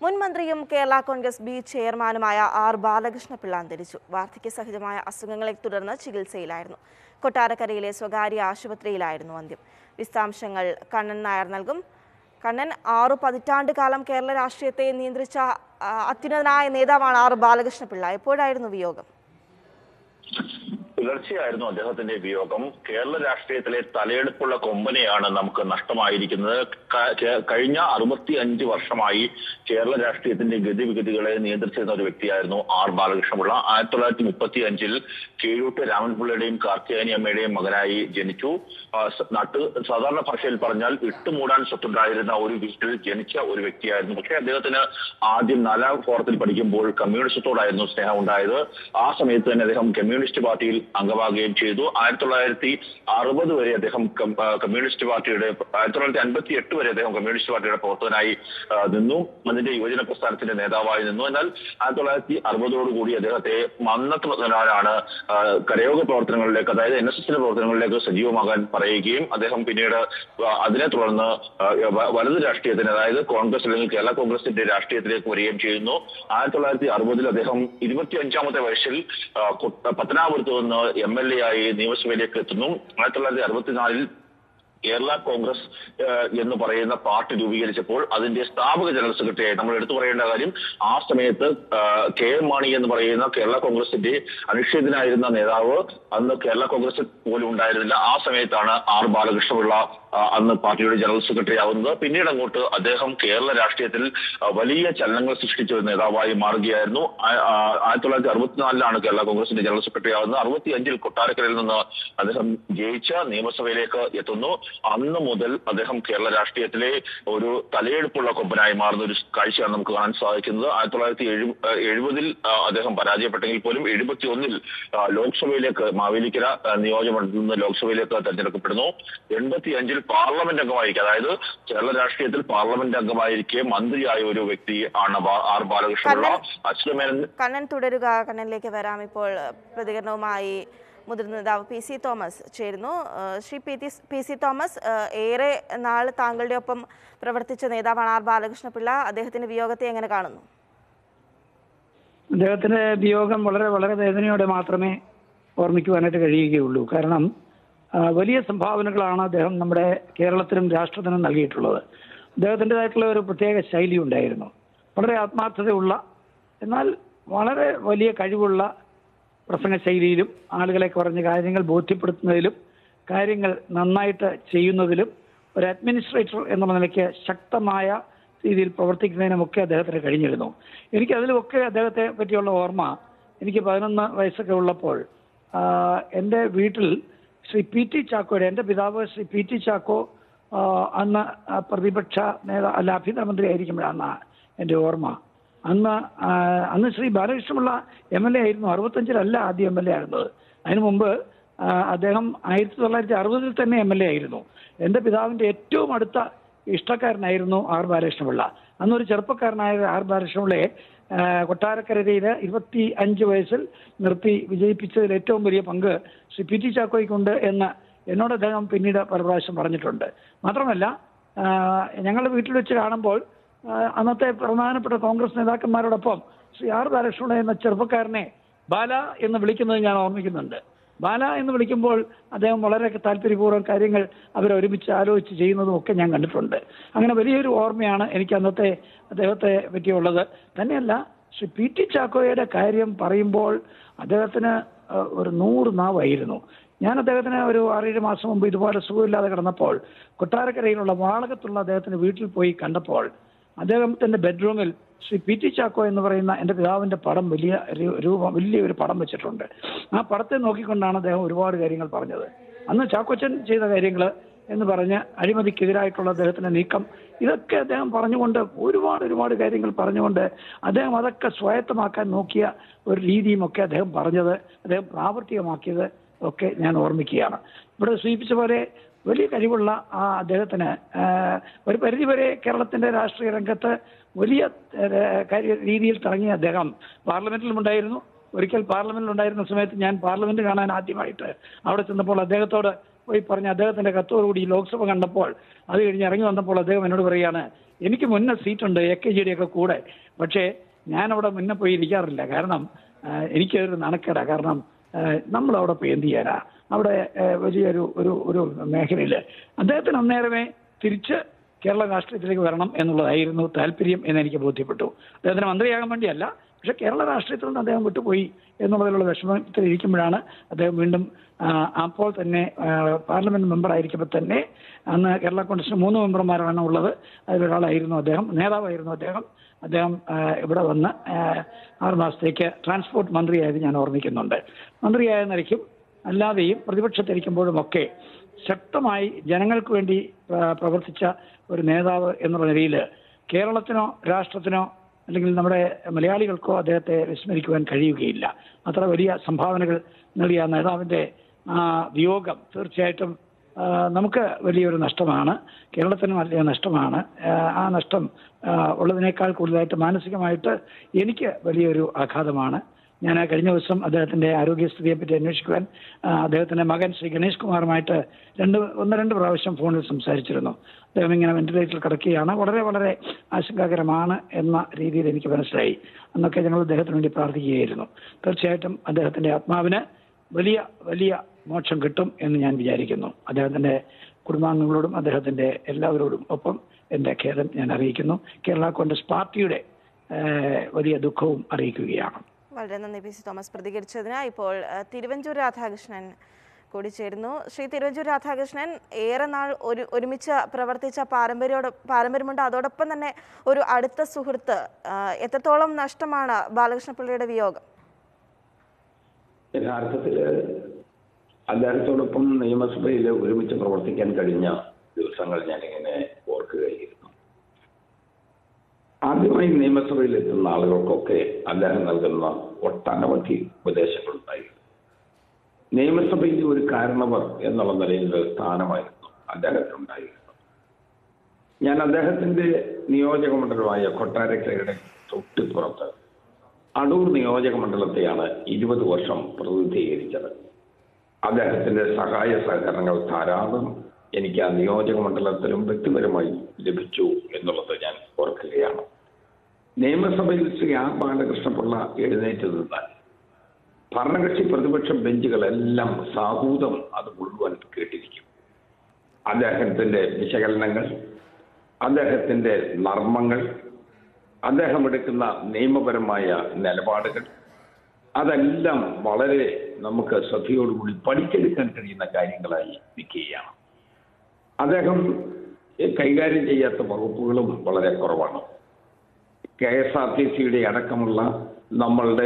മുൻ മന്ത്രിയും Kerala Congress B ചെയർമാനുമായ ആർ ബാലകൃഷ്ണപിള്ള അന്തരിച്ചു വാർദ്ധക്യ സഹിതമായ അസുഖങ്ങളെ തുടർന്ന് ചികിത്സയിലായിരുന്നു കൊട്ടാരക്കരയിലെ സ്വകാര്യ ആശുപത്രിയിലായിരുന്നു അന്ത്യം വിശദാംശങ്ങൾ കണ്ണൻ നായർ നൽകും കണ്ണൻ ആറു പതിറ്റാണ്ട് കാലം കേരള രാഷ്ട്രീയത്തെ നിയന്ത്രിച്ച ആ, അത്യുന്നതനായ നേതാവാണ് ആർ ബാലകൃഷ്ണപിള്ള എപ്പോഴായിരുന്നു വിയോഗം പുലർച്ചെയായിരുന്നു അദ്ദേഹത്തിന്റെ വിയോഗം കേരള രാഷ്ട്രീയത്തിലെ തലയെടുപ്പുള്ള കൊമ്പനെയാണ് നമുക്ക് നഷ്ടമായിരിക്കുന്നത് ക- കെ- കഴിഞ്ഞ അറുപത്തി അഞ്ച് വർഷമായി കേരള രാഷ്ട്രീയത്തിന്റെ ഗതിവിഗതികളെ നിയന്ത്രിച്ചിരുന്ന ഒരു വ്യക്തിയായിരുന്നു ആർ ബാലകൃഷ്ണപിള്ള ആയിരത്തി തൊള്ളായിരത്തി മുപ്പത്തി അഞ്ചിൽ കീഴൂട്ട് രാമൻപിള്ളയുടെയും കാർത്തിയാനി അമ്മയുടെയും മകനായി ജനിച്ചു ആ, സ- നാട്ടു സാധാരണ ഭാഷയിൽ പറഞ്ഞാൽ ഇട്ടുമൂടാൻ സ്വത്തുണ്ടായിരുന്ന ഒരു വീട്ടിൽ ജനിച്ച ഒരു വ്യക്തിയായിരുന്നു പക്ഷേ അദ്ദേഹത്തിന് ആദ്യം നാലാം ഫോറത്തിൽ പഠിക്കുമ്പോൾ കമ്മ്യൂണിസത്തോടായിരുന്നു സ്നേഹം ഉണ്ടായത് ആ സമയത്ത് തന്നെ അദ്ദേഹം കമ്മ്യൂണിസ്റ്റ് പാർട്ടിയിൽ അംഗമാകുകയും ചെയ്തു ആയിരത്തി തൊള്ളായിരത്തി അറുപത് വരെ അദ്ദേഹം കം- ആ, കമ്മ്യൂണിസ്റ്റ് പാർട്ടിയുടെ ആയിരത്തി തൊള്ളായിരത്തി അൻപത്തി എട്ട് വരെ അദ്ദേഹം കമ്മ്യൂണിസ്റ്റ് പാർട്ടിയുടെ പ്രവർത്തകനായി ആ, നിന്നു അതിന്റെ യുവജന പ്രസ്ഥാനത്തിന്റെ നേതാവായി നിന്നു എന്നാൽ ആയിരത്തി തൊള്ളായിരത്തി അറുപതോടുകൂടി അദ്ദേഹത്തെ മന്നത്തുനാണ് കരയോഗ പ്രവർത്തനങ്ങളിലേക്ക് അതായത് എൻ എസ് എസിന്റെ പ്രവർത്തനങ്ങളിലേക്ക് സജീവമാകാൻ പറയുകയും അദ്ദേഹം പിന്നീട് ആ, അതിനെ തുടർന്ന് ആ, വ- വലത് രാഷ്ട്രീയത്തിന് അതായത് കോൺഗ്രസ് അല്ലെങ്കിൽ കേരള കോൺഗ്രസിന്റെ രാഷ്ട്രീയത്തിലേക്ക് വരികയും ചെയ്യുന്നു ആയിരത്തി തൊള്ളായിരത്തി അറുപതിൽ അദ്ദേഹം ഇരുപത്തിയഞ്ചാമത്തെ വയസ്സിൽ ആ, കൊ- പത്തനാപുരത്ത് നിന്ന് എം എൽ എ ആയി നിയമസഭയിലേക്ക് എത്തുന്നു ആയിരത്തി തൊള്ളായിരത്തി അറുപത്തിനാലിൽ കേരള കോൺഗ്രസ് ഏഹ്, എന്ന് പറയുന്ന പാർട്ടി രൂപീകരിച്ചപ്പോൾ അതിന്റെ സ്ഥാപക ജനറൽ സെക്രട്ടറിയായി നമ്മൾ എടുത്തു പറയേണ്ട കാര്യം ആ സമയത്ത് ആഹ്, കെ എം മാണി എന്ന് പറയുന്ന കേരള കോൺഗ്രസിന്റെ അനിശ്ചിതനായിരുന്ന നേതാവ് അന്ന് കേരള കോൺഗ്രസിൽ പോലും ഉണ്ടായിരുന്നില്ല ആ സമയത്താണ് ആർ ബാലകൃഷ്ണപിള്ള ആഹ്, അന്ന് പാർട്ടിയുടെ ജനറൽ സെക്രട്ടറി ആവുന്നത് പിന്നീട് അങ്ങോട്ട് അദ്ദേഹം കേരള രാഷ്ട്രീയത്തിൽ ആഹ്, വലിയ ചലനങ്ങൾ സൃഷ്ടിച്ച ഒരു നേതാവായി മാറുകയായിരുന്നു ആ- ആ- ആയിരത്തി തൊള്ളായിരത്തി അറുപത്തിനാലിലാണ് കേരള കോൺഗ്രസിന്റെ ജനറൽ സെക്രട്ടറി ആവുന്നത് അറുപത്തി അഞ്ചിൽ കൊട്ടാരക്കരയിൽ നിന്ന് അദ്ദേഹം ജയിച്ച നിയമസഭയിലേക്ക് എത്തുന്നു അന്ന് മുതൽ അദ്ദേഹം കേരള രാഷ്ട്രീയത്തിലെ ഒരു തലയെടുപ്പുള്ള കൊമ്പനായി മാറുന്ന ഒരു കാഴ്ചയാണ് നമുക്ക് കാണാൻ സാധിക്കുന്നത് ആയിരത്തി തൊള്ളായിരത്തി എഴു- ഏഹ് എഴുപതിൽ ആ, അദ്ദേഹം പരാജയപ്പെട്ടെങ്കിൽ പോലും എഴുപത്തി ഒന്നിൽ ലോക്സഭയിലേക്ക് മാവേലിക്കര ആ, നിയോജകമണ്ഡലത്തിൽ നിന്ന് ലോക്സഭയിലേക്ക് തെരഞ്ഞെടുക്കപ്പെടുന്നു എൺപത്തി അഞ്ചിൽ പാർലമെന്റ് അംഗമായിരിക്കെ അതായത് കേരള രാഷ്ട്രീയത്തിൽ പാർലമെന്റ് അംഗമായിരിക്കെ മന്ത്രിയായ ഒരു വ്യക്തി ആണ് ബാ- ആർ ബാലകൃഷ്ണപിള്ള അച്യുതമേനൻ കണ്ണൻ തുടരുക കണ്ണനിലേക്ക് വരാം ഇപ്പോൾ പ്രതികരണവുമായി മുതിർന്ന നേതാവ് പി സി തോമസ് ചേരുന്നു ഏഹ് Shri P T P C Thomas ഏഹ് ഏറെ നാൾ താങ്കളുടെ ഒപ്പം പ്രവർത്തിച്ച നേതാവാണ് ആർ ബാലകൃഷ്ണപിള്ള അദ്ദേഹത്തിന്റെ വിയോഗത്തെ എങ്ങനെ കാണുന്നു അദ്ദേഹത്തിന്റെ വിയോഗം വളരെ വളരെ വേദനയോടെ മാത്രമേ ഓർമ്മിക്കുവാനായിട്ട് കഴിയുകയുള്ളൂ കാരണം ആ, വലിയ സംഭാവനകളാണ് അദ്ദേഹം നമ്മുടെ കേരളത്തിനും രാഷ്ട്രത്തിനും നൽകിയിട്ടുള്ളത് അദ്ദേഹത്തിൻ്റെതായിട്ടുള്ള ഒരു പ്രത്യേക ശൈലി ഉണ്ടായിരുന്നു വളരെ ആത്മാർത്ഥതയുള്ള എന്നാൽ വളരെ വലിയ കഴിവുള്ള പ്രസംഗ ശൈലിയിലും ആളുകളെ കുറഞ്ഞ കാര്യങ്ങൾ ബോധ്യപ്പെടുത്തുന്നതിലും കാര്യങ്ങൾ നന്നായിട്ട് ചെയ്യുന്നതിലും ഒരു അഡ്മിനിസ്ട്രേറ്റർ എന്നുള്ള നിലയ്ക്ക് ശക്തമായ രീതിയിൽ പ്രവർത്തിക്കുന്നതിനുമൊക്കെ അദ്ദേഹത്തിന് കഴിഞ്ഞിരുന്നു എനിക്ക് അതിലുമൊക്കെ അദ്ദേഹത്തെ പറ്റിയുള്ള ഓർമ്മ എനിക്ക് പതിനൊന്ന് വയസ്സൊക്കെ ഉള്ളപ്പോൾ ആ, എൻ്റെ വീട്ടിൽ ശ്രീ പി ടി ചാക്കോയുടെ എൻ്റെ പിതാവ് ശ്രീ പി ടി ചാക്കോ ആ, അന്ന് ആ, പ്രതിപക്ഷ നേതാ അല്ല ആഭ്യന്തരമന്ത്രി ആയിരിക്കുമ്പോഴാണ് എൻ്റെ ഓർമ്മ അന്ന് ആ, അന്ന് Shri Balakrishna Pillai M L A ആയിരുന്നു അറുപത്തഞ്ചിലല്ല ആദ്യം എം എൽ എ ആയിരുന്നത് അതിനു മുമ്പ് ആ, അദ്ദേഹം ആയിരത്തി തൊള്ളായിരത്തി അറുപതിൽ തന്നെ എം എൽ എ ആയിരുന്നു എൻ്റെ പിതാവിൻ്റെ ഏറ്റവും അടുത്ത ഇഷ്ടക്കാരനായിരുന്നു ആർ ബാലകൃഷ്ണപിള്ള അന്നൊരു ചെറുപ്പക്കാരനായ ആർ ബാലകൃഷ്ണപിള്ളയെ ആ, കൊട്ടാരക്കരയിൽ ഇരുപത്തി അഞ്ച് വയസ്സിൽ നിർത്തി വിജയിപ്പിച്ചതിൽ ഏറ്റവും വലിയ പങ്ക് ശ്രീ പി ടി ചാക്കോയ്ക്കുണ്ട് എന്ന് എന്നോട് അദ്ദേഹം പിന്നീട് പല പ്രാവശ്യം പറഞ്ഞിട്ടുണ്ട് മാത്രമല്ല ആ, ഞങ്ങളുടെ വീട്ടിൽ വെച്ച് കാണുമ്പോൾ ആ, അന്നത്തെ പ്രധാനപ്പെട്ട കോൺഗ്രസ് നേതാക്കന്മാരോടൊപ്പം ശ്രീ ആർ ബാലകൃഷ്ണപിള്ള എന്ന ചെറുപ്പക്കാരനെ ബാല എന്ന് വിളിക്കുന്നത് ഞാൻ ഓർമ്മിക്കുന്നുണ്ട് ബാല എന്ന് വിളിക്കുമ്പോൾ അദ്ദേഹം വളരെ താല്പര്യപൂർവ്വം കാര്യങ്ങൾ അവർ ഒരുമിച്ച് ആലോചിച്ച് ചെയ്യുന്നതും ഒക്കെ ഞാൻ കണ്ടിട്ടുണ്ട് അങ്ങനെ വലിയൊരു ഓർമ്മയാണ് എനിക്ക് അന്നത്തെ അദ്ദേഹത്തെ പറ്റിയുള്ളത് തന്നെയല്ല ശ്രീ പി ടി ചാക്കോയുടെ കാര്യം പറയുമ്പോൾ അദ്ദേഹത്തിന് ആ, ഒരു നൂറ് നാവായിരുന്നു ഞാൻ അദ്ദേഹത്തിന് ഒരു ആറേഴ് മാസം മുമ്പ് ഇതുപോലെ സുഖമില്ലാതെ കിടന്നപ്പോൾ കൊട്ടാരക്കരയിലുള്ള വാളകത്തുള്ള അദ്ദേഹത്തിന്റെ വീട്ടിൽ പോയി കണ്ടപ്പോൾ അദ്ദേഹത്തിന്റെ ബെഡ്റൂമിൽ ശ്രീ പി ടി ചാക്കോ എന്ന് പറയുന്ന എൻ്റെ പിതാവിന്റെ പടം വലിയ ഒരു- രൂപം വലിയ ഒരു പടം വെച്ചിട്ടുണ്ട് ആ പടത്തെ നോക്കിക്കൊണ്ടാണ് അദ്ദേഹം ഒരുപാട് കാര്യങ്ങൾ പറഞ്ഞത് അന്ന് ചാക്കോച്ചൻ ചെയ്ത കാര്യങ്ങൾ എന്ന് പറഞ്ഞ് അഴിമതിക്കെതിരായിട്ടുള്ള അദ്ദേഹത്തിന്റെ നീക്കം ഇതൊക്കെ അദ്ദേഹം പറഞ്ഞുകൊണ്ട് ഒരുപാട് ഒരുപാട് കാര്യങ്ങൾ പറഞ്ഞുകൊണ്ട് അദ്ദേഹം അതൊക്കെ സ്വായത്തമാക്കാൻ നോക്കിയ ഒരു രീതിയും ഒക്കെ അദ്ദേഹം പറഞ്ഞത് അദ്ദേഹം പ്രാവർത്തികമാക്കിയത് ഒക്കെ ഞാൻ ഓർമ്മിക്കുകയാണ് ഇവിടെ സൂചിപ്പിച്ച പോലെ വലിയ കഴിവുള്ള ആ അദ്ദേഹത്തിന് ആ, ഒരു പരിധിവരെ കേരളത്തിന്റെ രാഷ്ട്രീയ രംഗത്ത് വലിയ ഏഹ്, കാര്യ രീതിയിൽ തിളങ്ങിയ അദ്ദേഹം പാർലമെന്റിലും ഉണ്ടായിരുന്നു ഒരിക്കൽ പാർലമെന്റിൽ ഉണ്ടായിരുന്ന സമയത്ത് ഞാൻ പാർലമെന്റ് കാണാൻ ആദ്യമായിട്ട് അവിടെ ചെന്നപ്പോൾ അദ്ദേഹത്തോട് പോയി പറഞ്ഞ അദ്ദേഹത്തിന്റെ കത്തോടുകൂടി ലോക്സഭ കണ്ടപ്പോൾ അത് കഴിഞ്ഞ് ഇറങ്ങി വന്നപ്പോൾ അദ്ദേഹം എന്നോട് പറയാണ് എനിക്ക് മുന്നേ സീറ്റുണ്ട് എ കെ ജിയുടെ ഒക്കെ കൂടെ പക്ഷേ ഞാൻ അവിടെ മുന്നേ പോയി ഇരിക്കാറില്ല കാരണം ആ, എനിക്കൊരു നാണക്കേടാ കാരണം ആ, നമ്മളവിടെ പോയി എന്ത് ചെയ്യാനാ അവിടെ ആ, വലിയൊരു ഒരു ഒരു മേഖലയിൽ അദ്ദേഹത്തിന് അന്നേരമേ തിരിച്ച് കേരള രാഷ്ട്രീയത്തിലേക്ക് വരണം എന്നുള്ളതായിരുന്നു താല്പര്യം എന്ന് എനിക്ക് ബോധ്യപ്പെട്ടു അദ്ദേഹത്തിന് മന്ത്രിയാകാൻ വേണ്ടിയല്ല പക്ഷെ കേരള രാഷ്ട്രീയത്തിൽ നിന്ന് അദ്ദേഹം വിട്ടുപോയി എന്നുള്ളതിലുള്ള വിഷമത്തിൽ ഇരിക്കുമ്പോഴാണ് അദ്ദേഹം വീണ്ടും ആ, അപ്പോൾ തന്നെ ആ, പാർലമെന്റ് മെമ്പർ ആയിരിക്കുമ്പോൾ തന്നെ അന്ന് കേരള കോൺഗ്രസിന് മൂന്ന് മെമ്പർമാരാണ് ഉള്ളത് അതിലൊരാളായിരുന്നു അദ്ദേഹം നേതാവായിരുന്നു അദ്ദേഹം അദ്ദേഹം ആ, ഇവിടെ വന്ന് ആ, ആറ് മാസത്തേക്ക് ട്രാൻസ്പോർട്ട് മന്ത്രിയായത് ഞാൻ ഓർമ്മിക്കുന്നുണ്ട് മന്ത്രിയായ നിലയ്ക്കും അല്ലാതെയും പ്രതിപക്ഷത്തിരിക്കുമ്പോഴും ഒക്കെ ശക്തമായി ജനങ്ങൾക്ക് വേണ്ടി ആ, പ്രവർത്തിച്ച ഒരു നേതാവ് എന്നുള്ള നിലയിൽ കേരളത്തിനോ രാഷ്ട്രത്തിനോ അല്ലെങ്കിൽ നമ്മുടെ മലയാളികൾക്കോ അദ്ദേഹത്തെ വിസ്മരിക്കുവാൻ കഴിയുകയില്ല അത്ര വലിയ സംഭാവനകൾ നൽകിയ ആ നേതാവിന്റെ ആ വിയോഗം തീർച്ചയായിട്ടും ആ, നമുക്ക് വലിയൊരു നഷ്ടമാണ് കേരളത്തിന് വലിയ നഷ്ടമാണ് ആ, ആ നഷ്ടം ആ, ഉള്ളതിനേക്കാൾ കൂടുതലായിട്ട് മാനസികമായിട്ട് എനിക്ക് വലിയൊരു ആഘാതമാണ് ഞാൻ ആ കഴിഞ്ഞ ദിവസം അദ്ദേഹത്തിന്റെ ആരോഗ്യസ്ഥിതിയെ പറ്റി അന്വേഷിക്കുവാൻ ആ, അദ്ദേഹത്തിന്റെ മകൻ ശ്രീ ഗണേഷ് കുമാറുമായിട്ട് രണ്ട് ഒന്ന് രണ്ട് പ്രാവശ്യം ഫോണിൽ സംസാരിച്ചിരുന്നു അദ്ദേഹം ഇങ്ങനെ വെന്റിലേറ്ററിൽ കിടക്കുകയാണ് വളരെ വളരെ ആശങ്കാകരമാണ് എന്ന രീതിയിൽ എനിക്ക് മനസ്സിലായി അന്നൊക്കെ ഞങ്ങൾ അദ്ദേഹത്തിന് വേണ്ടി പ്രാർത്ഥിക്കുകയായിരുന്നു തീർച്ചയായിട്ടും അദ്ദേഹത്തിന്റെ ആത്മാവിന് വലിയ വലിയ മോക്ഷം കിട്ടും എന്ന് ഞാൻ വിചാരിക്കുന്നു അദ്ദേഹത്തിന്റെ കുടുംബാംഗങ്ങളോടും അദ്ദേഹത്തിന്റെ എല്ലാവരോടും ഒപ്പം എന്റെ ഖേദം ഞാൻ അറിയിക്കുന്നു കേരള കോൺഗ്രസ് പാർട്ടിയുടെ ഏഹ്, വലിയ ദുഃഖവും അറിയിക്കുകയാണ് വളരെ നന്ദി പി സി തോമസ് പ്രതികരിച്ചതിന് ഇപ്പോൾ ഏഹ്, തിരുവഞ്ചൂർ രാധാകൃഷ്ണൻ കൂടി ചേരുന്നു ശ്രീ തിരുവഞ്ചൂർ രാധാകൃഷ്ണൻ ഏറെ നാൾ ഒരു ഒരുമിച്ച് പ്രവർത്തിച്ച പാരമ്പര്യോട് പാരമ്പര്യമുണ്ട് അതോടൊപ്പം തന്നെ ഒരു അടുത്ത സുഹൃത്ത് ഏഹ്, എത്രത്തോളം നഷ്ടമാണ് ബാലകൃഷ്ണപിള്ളയുടെ വിയോഗം യഥാർത്ഥത്തിൽ അദ്ദേഹത്തോടൊപ്പം നിയമസഭയിൽ ഒരുമിച്ച് പ്രവർത്തിക്കാൻ കഴിഞ്ഞ ദിവസങ്ങൾ ഞാനിങ്ങനെ ഓർക്കുകയായിരുന്നു ആദ്യമായി നിയമസഭയിൽ എത്തുന്ന ആളുകൾക്കൊക്കെ അദ്ദേഹം നൽകുന്ന ഒട്ടനവധി ഉപദേശങ്ങളുണ്ടായിരുന്നു നിയമസഭയിൽ ഒരു കാരണവർ എന്നുള്ള നിലയിൽ ഒരു സ്ഥാനമായിരുന്നു അദ്ദേഹത്തിനുണ്ടായിരുന്നത് ഞാൻ അദ്ദേഹത്തിന്റെ നിയോജക മണ്ഡലമായ കൊട്ടാരക്കരയുടെ തൊട്ടിപ്പുറത്ത് അടൂർ നിയോജക മണ്ഡലത്തെയാണ് ഇരുപത് വർഷം പ്രതിനിധീകരിച്ചത് അദ്ദേഹത്തിന്റെ സഹായ സഹകരണങ്ങൾ ധാരാളം എനിക്ക് ആ നിയോജക മണ്ഡലത്തിലും വ്യക്തിപരമായി ലഭിച്ചു എന്നുള്ളത് ഞാൻ ഓർക്കുകയാണ് നിയമസഭയിൽ ശ്രീ ആർ ബാലകൃഷ്ണപിള്ള എഴുന്നേറ്റ് നിന്നാൽ ഭരണകക്ഷി പ്രതിപക്ഷ ബെഞ്ചുകളെല്ലാം സാഹൂതം അത് മുഴുവൻ കേട്ടിരിക്കും അദ്ദേഹത്തിന്റെ വിശകലനങ്ങൾ അദ്ദേഹത്തിന്റെ നർമ്മങ്ങൾ അദ്ദേഹം എടുക്കുന്ന നിയമപരമായ നിലപാടുകൾ അതെല്ലാം വളരെ നമുക്ക് ശ്രദ്ധയോടുകൂടി പഠിച്ചെടുക്കാൻ കഴിയുന്ന കാര്യങ്ങളായി നിൽക്കുകയാണ് അദ്ദേഹം കൈകാര്യം ചെയ്യാത്ത വകുപ്പുകളും വളരെ കുറവാണ് കെ എസ് ആർ ടി സിയുടെ അടക്കമുള്ള നമ്മളുടെ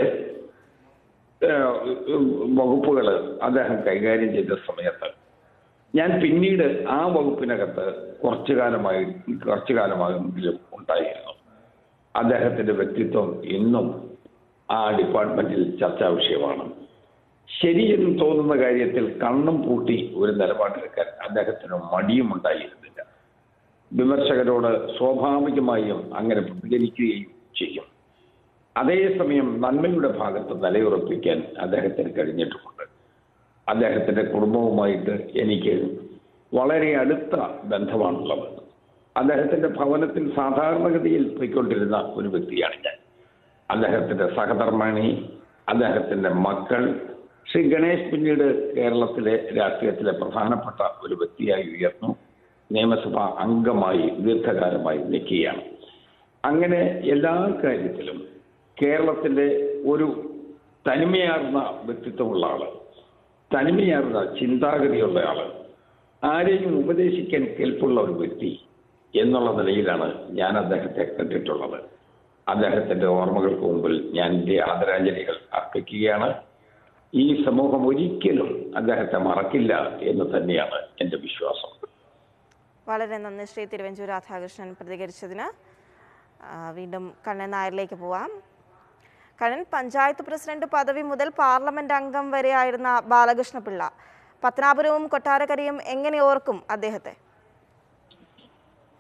വകുപ്പുകൾ അദ്ദേഹം കൈകാര്യം ചെയ്ത സമയത്ത് ഞാൻ പിന്നീട് ആ വകുപ്പിനകത്ത് കുറച്ചു കാലമായി കുറച്ചു കാലമായെങ്കിലും ഉണ്ടായിരുന്നു അദ്ദേഹത്തിന്റെ വ്യക്തിത്വം ഇന്നും ആ ഡിപ്പാർട്ട്മെന്റിൽ ചർച്ചാ വിഷയമാണ് ശരിയെന്ന് തോന്നുന്ന കാര്യത്തിൽ കണ്ണും പൂട്ടി ഒരു നിലപാടെടുക്കാൻ അദ്ദേഹത്തിന് മടിയും ഉണ്ടായിരുന്നില്ല വിമർശകരോട് സ്വാഭാവികമായും അങ്ങനെ പ്രതികരിക്കുകയും ചെയ്യും അതേസമയം നന്മയുടെ ഭാഗത്ത് നിലയുറപ്പിക്കാൻ അദ്ദേഹത്തിന് കഴിഞ്ഞിട്ടുമുണ്ട് അദ്ദേഹത്തിന്റെ കുടുംബവുമായിട്ട് എനിക്ക് വളരെ അടുത്ത ബന്ധമാണുള്ളത് അദ്ദേഹത്തിന്റെ ഭവനത്തിൽ സാധാരണഗതിയിൽ പോയിക്കൊണ്ടിരുന്ന ഒരു വ്യക്തിയാണ് ഞാൻ അദ്ദേഹത്തിന്റെ സഹധർമ്മിണി അദ്ദേഹത്തിന്റെ മക്കൾ ശ്രീ ഗണേഷ് പിന്നീട് കേരളത്തിലെ രാഷ്ട്രീയത്തിലെ പ്രധാനപ്പെട്ട ഒരു വ്യക്തിയായി ഉയർന്നു നിയമസഭ അംഗമായി ദീർഘകാലമായി നിൽക്കുകയാണ് അങ്ങനെ എല്ലാ കാര്യത്തിലും കേരളത്തിന്റെ ഒരു തനിമയാർന്ന വ്യക്തിത്വമുള്ള ആള് തനിമയാർന്ന ചിന്താഗതിയുള്ള ആള് ആരെയും ഉപദേശിക്കാൻ കേൾപ്പുള്ള ഒരു വ്യക്തി എന്നുള്ള നിലയിലാണ് ഞാൻ അദ്ദേഹത്തെ കണ്ടിട്ടുള്ളത് അദ്ദേഹത്തിന്റെ ഓർമ്മകൾക്ക് മുമ്പിൽ ഞാൻ എന്റെ ആദരാഞ്ജലികൾ അർപ്പിക്കുകയാണ് ഈ സമൂഹം ഒരിക്കലും അദ്ദേഹത്തെ മറക്കില്ല എന്ന് തന്നെയാണ് എന്റെ വിശ്വാസം വളരെ നന്ദി ശ്രീ തിരുവഞ്ചൂർ രാധാകൃഷ്ണൻ പ്രതികരിച്ചതിന് ആ, വീണ്ടും കണ്ണൻ നായരിലേക്ക് പോവാം കണ്ണൻ പഞ്ചായത്ത് പ്രസിഡന്റ് പദവി മുതൽ പാർലമെന്റ് അംഗം വരെയായിരുന്ന ബാലകൃഷ്ണപിള്ള പത്തനാപുരവും കൊട്ടാരക്കരയും എങ്ങനെ ഓർക്കും അദ്ദേഹത്തെ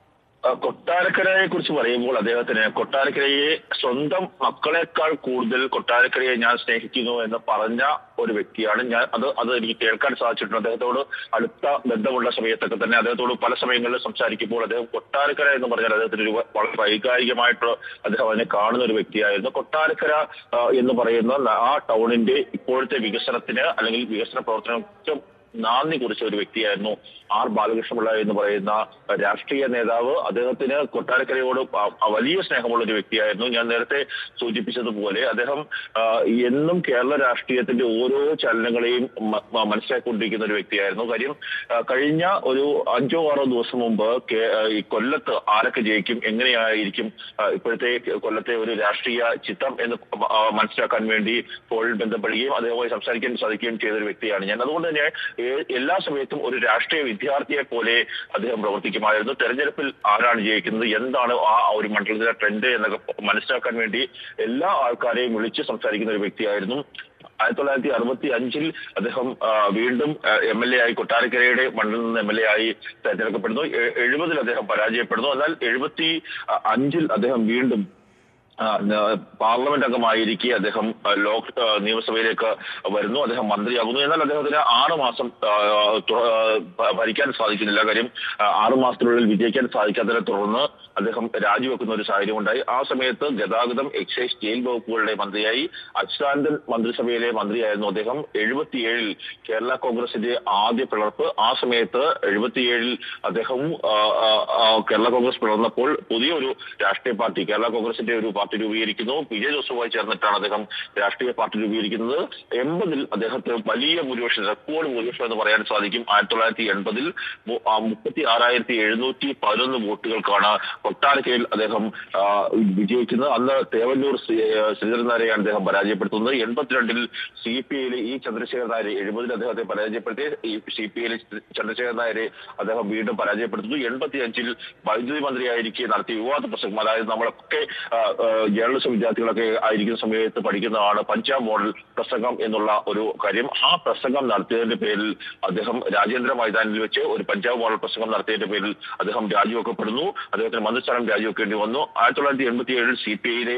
ആ, കൊട്ടാരക്കരയെ കുറിച്ച് പറയുമ്പോൾ അദ്ദേഹത്തിന് കൊട്ടാരക്കരയെ സ്വന്തം മക്കളെക്കാൾ കൂടുതൽ കൊട്ടാരക്കരയെ ഞാൻ സ്നേഹിക്കുന്നു എന്ന് പറഞ്ഞ ഒരു വ്യക്തിയാണ് ഞാൻ അത് അത് എനിക്ക് കേൾക്കാൻ സാധിച്ചിട്ടുണ്ട് അദ്ദേഹത്തോട് അടുത്ത ബന്ധമുള്ള സമയത്തൊക്കെ തന്നെ അദ്ദേഹത്തോട് പല സമയങ്ങളിൽ സംസാരിക്കുമ്പോൾ അദ്ദേഹം കൊട്ടാരക്കര എന്ന് പറഞ്ഞാൽ അദ്ദേഹത്തിന് ഒരു വളരെ വൈകാരികമായിട്ട് അദ്ദേഹം അതിനെ കാണുന്ന ഒരു വ്യക്തിയായിരുന്നു കൊട്ടാരക്കര ആ, എന്ന് പറയുന്ന ആ ടൗണിന്റെ ഇപ്പോഴത്തെ വികസനത്തിന് അല്ലെങ്കിൽ വികസന പ്രവർത്തനങ്ങൾക്ക് നാന്ദി കുറിച്ച ഒരു വ്യക്തിയായിരുന്നു ആർ ബാലകൃഷ്ണപിള്ള എന്ന് പറയുന്ന രാഷ്ട്രീയ നേതാവ് അദ്ദേഹത്തിന് കൊട്ടാരക്കരയോട് പ- വലിയ സ്നേഹമുള്ള ഒരു വ്യക്തിയായിരുന്നു ഞാൻ നേരത്തെ സൂചിപ്പിച്ചതുപോലെ അദ്ദേഹം ആ, എന്നും കേരള രാഷ്ട്രീയത്തിന്റെ ഓരോ ചലനങ്ങളെയും മ- മ- മനസ്സിലാക്കിക്കൊണ്ടിരിക്കുന്ന ഒരു വ്യക്തിയായിരുന്നു കാര്യം ആ, കഴിഞ്ഞ ഒരു അഞ്ചോ ആറോ ദിവസം മുമ്പ് കേ- ആ, ഈ കൊല്ലത്ത് ആരൊക്കെ ജയിക്കും എങ്ങനെയായിരിക്കും ആ, ഇപ്പോഴത്തെ കൊല്ലത്തെ ഒരു രാഷ്ട്രീയ ചിത്രം എന്ന് ആ, മനസ്സിലാക്കാൻ വേണ്ടി ഫോണിൽ ബന്ധപ്പെടുകയും അദ്ദേഹവുമായി സംസാരിക്കാൻ സാധിക്കുകയും ചെയ്ത ഒരു വ്യക്തിയാണ് ഞാൻ അതുകൊണ്ട് തന്നെ ഏ- എല്ലാ സമയത്തും ഒരു രാഷ്ട്രീയ വിദ്യാർത്ഥിയെ പോലെ അദ്ദേഹം പ്രവർത്തിക്കുമായിരുന്നു തെരഞ്ഞെടുപ്പിൽ ആരാണ് ജയിക്കുന്നത് എന്താണ് ആ ഒരു മണ്ഡലത്തിലെ ട്രെൻഡ് എന്നൊക്കെ മനസ്സിലാക്കാൻ വേണ്ടി എല്ലാ ആൾക്കാരെയും വിളിച്ച് സംസാരിക്കുന്ന ഒരു വ്യക്തിയായിരുന്നു ആയിരത്തി തൊള്ളായിരത്തി അറുപത്തി അഞ്ചിൽ അദ്ദേഹം ആ, വീണ്ടും എം എൽ എ ആയി കൊട്ടാരക്കരയുടെ മണ്ഡലത്തിൽ നിന്ന് എം എൽ എ ആയി തെരഞ്ഞെടുക്കപ്പെടുന്നു എ- എഴുപതിൽ അദ്ദേഹം പരാജയപ്പെടുന്നു എന്നാൽ എഴുപത്തി അഞ്ചിൽ അദ്ദേഹം വീണ്ടും ആ, ന- പാർലമെന്റ് അംഗമായിരിക്കെ അദ്ദേഹം ആ, ലോക് ആ, നിയമസഭയിലേക്ക് വരുന്നു അദ്ദേഹം മന്ത്രിയാകുന്നു എന്നാൽ അദ്ദേഹത്തിന് ആറ് മാസം ആ, തു- ആ, ഭ- ഭരിക്കാൻ സാധിക്കുന്നില്ല കാര്യം ആ, ആറ് മാസത്തിനുള്ളിൽ വിജയിക്കാൻ സാധിക്കാത്തതിനെ തുടർന്ന് അദ്ദേഹം രാജിവെക്കുന്ന ഒരു സാഹചര്യം ഉണ്ടായി ആ സമയത്ത് ഗതാഗതം എക്സൈസ് ജയിൽ വകുപ്പുകളുടെ മന്ത്രിയായി അച്യുതാനന്ദൻ മന്ത്രിസഭയിലെ മന്ത്രിയായിരുന്നു അദ്ദേഹം എഴുപത്തിയേഴിൽ കേരള കോൺഗ്രസിന്റെ ആദ്യ പിളർപ്പ് ആ സമയത്ത് എഴുപത്തിയേഴിൽ അദ്ദേഹം ആ, ആ, ആ, കേരള കോൺഗ്രസ് പിളർന്നപ്പോൾ പുതിയൊരു രാഷ്ട്രീയ പാർട്ടി കേരള കോൺഗ്രസിന്റെ ഒരു പാർട്ടി രൂപീകരിക്കുന്നു പി ജെ ജോസഫുമായി ചേർന്നിട്ടാണ് അദ്ദേഹം രാഷ്ട്രീയ പാർട്ടി രൂപീകരിക്കുന്നത് എൺപതിൽ അദ്ദേഹത്തിന് വലിയ ഭൂരിപക്ഷം റെക്കോർഡ് ഭൂരിപക്ഷം എന്ന് പറയാൻ സാധിക്കും ആയിരത്തി തൊള്ളായിരത്തി എൺപതിൽ മുപ്പത്തി ആറായിരത്തി എഴുന്നൂറ്റി പതിനൊന്ന് വോട്ടുകൾക്കാണ് കൊട്ടാരക്കരയിൽ അദ്ദേഹം ആ, വിജയിക്കുന്നത് അന്ന് തേവന്നൂർ ശ്രീ- ശ്രീധരൻ നായരെയാണ് അദ്ദേഹം പരാജയപ്പെടുത്തുന്നത് എൺപത്തിരണ്ടിൽ സി പി ഐയിലെ ഇ ചന്ദ്രശേഖരൻ നായരെ എഴുപതിൽ അദ്ദേഹത്തെ പരാജയപ്പെടുത്തി ഈ സി പി ഐയിലെ ചന്ദ്രശേഖരൻ നായരെ അദ്ദേഹം വീണ്ടും പരാജയപ്പെടുത്തുന്നു എൺപത്തി അഞ്ചിൽ വൈദ്യുതി മന്ത്രിയായിരിക്കെ നടത്തിയ വിവാദ പ്രസംഗം അതായത് നമ്മളൊക്കെ ആ, ആ, ജേർണലിസം വിദ്യാർത്ഥികളൊക്കെ ആയിരിക്കുന്ന സമയത്ത് പഠിക്കുന്നതാണ് പഞ്ചാബ് മോഡൽ പ്രസംഗം എന്നുള്ള ഒരു കാര്യം ആ പ്രസംഗം നടത്തിയതിന്റെ പേരിൽ അദ്ദേഹം രാജേന്ദ്ര മൈതാനിൽ വെച്ച് ഒരു പഞ്ചാബ് മോഡൽ പ്രസംഗം നടത്തിയതിന്റെ പേരിൽ അദ്ദേഹം രാജിവെക്കപ്പെടുന്നു അദ്ദേഹത്തിന് മന്ത്രിസ്ഥാനം രാജിവെക്കേണ്ടി വന്നു ആയിരത്തി തൊള്ളായിരത്തി എൺപത്തി ഏഴിൽ സി പി ഐയിലെ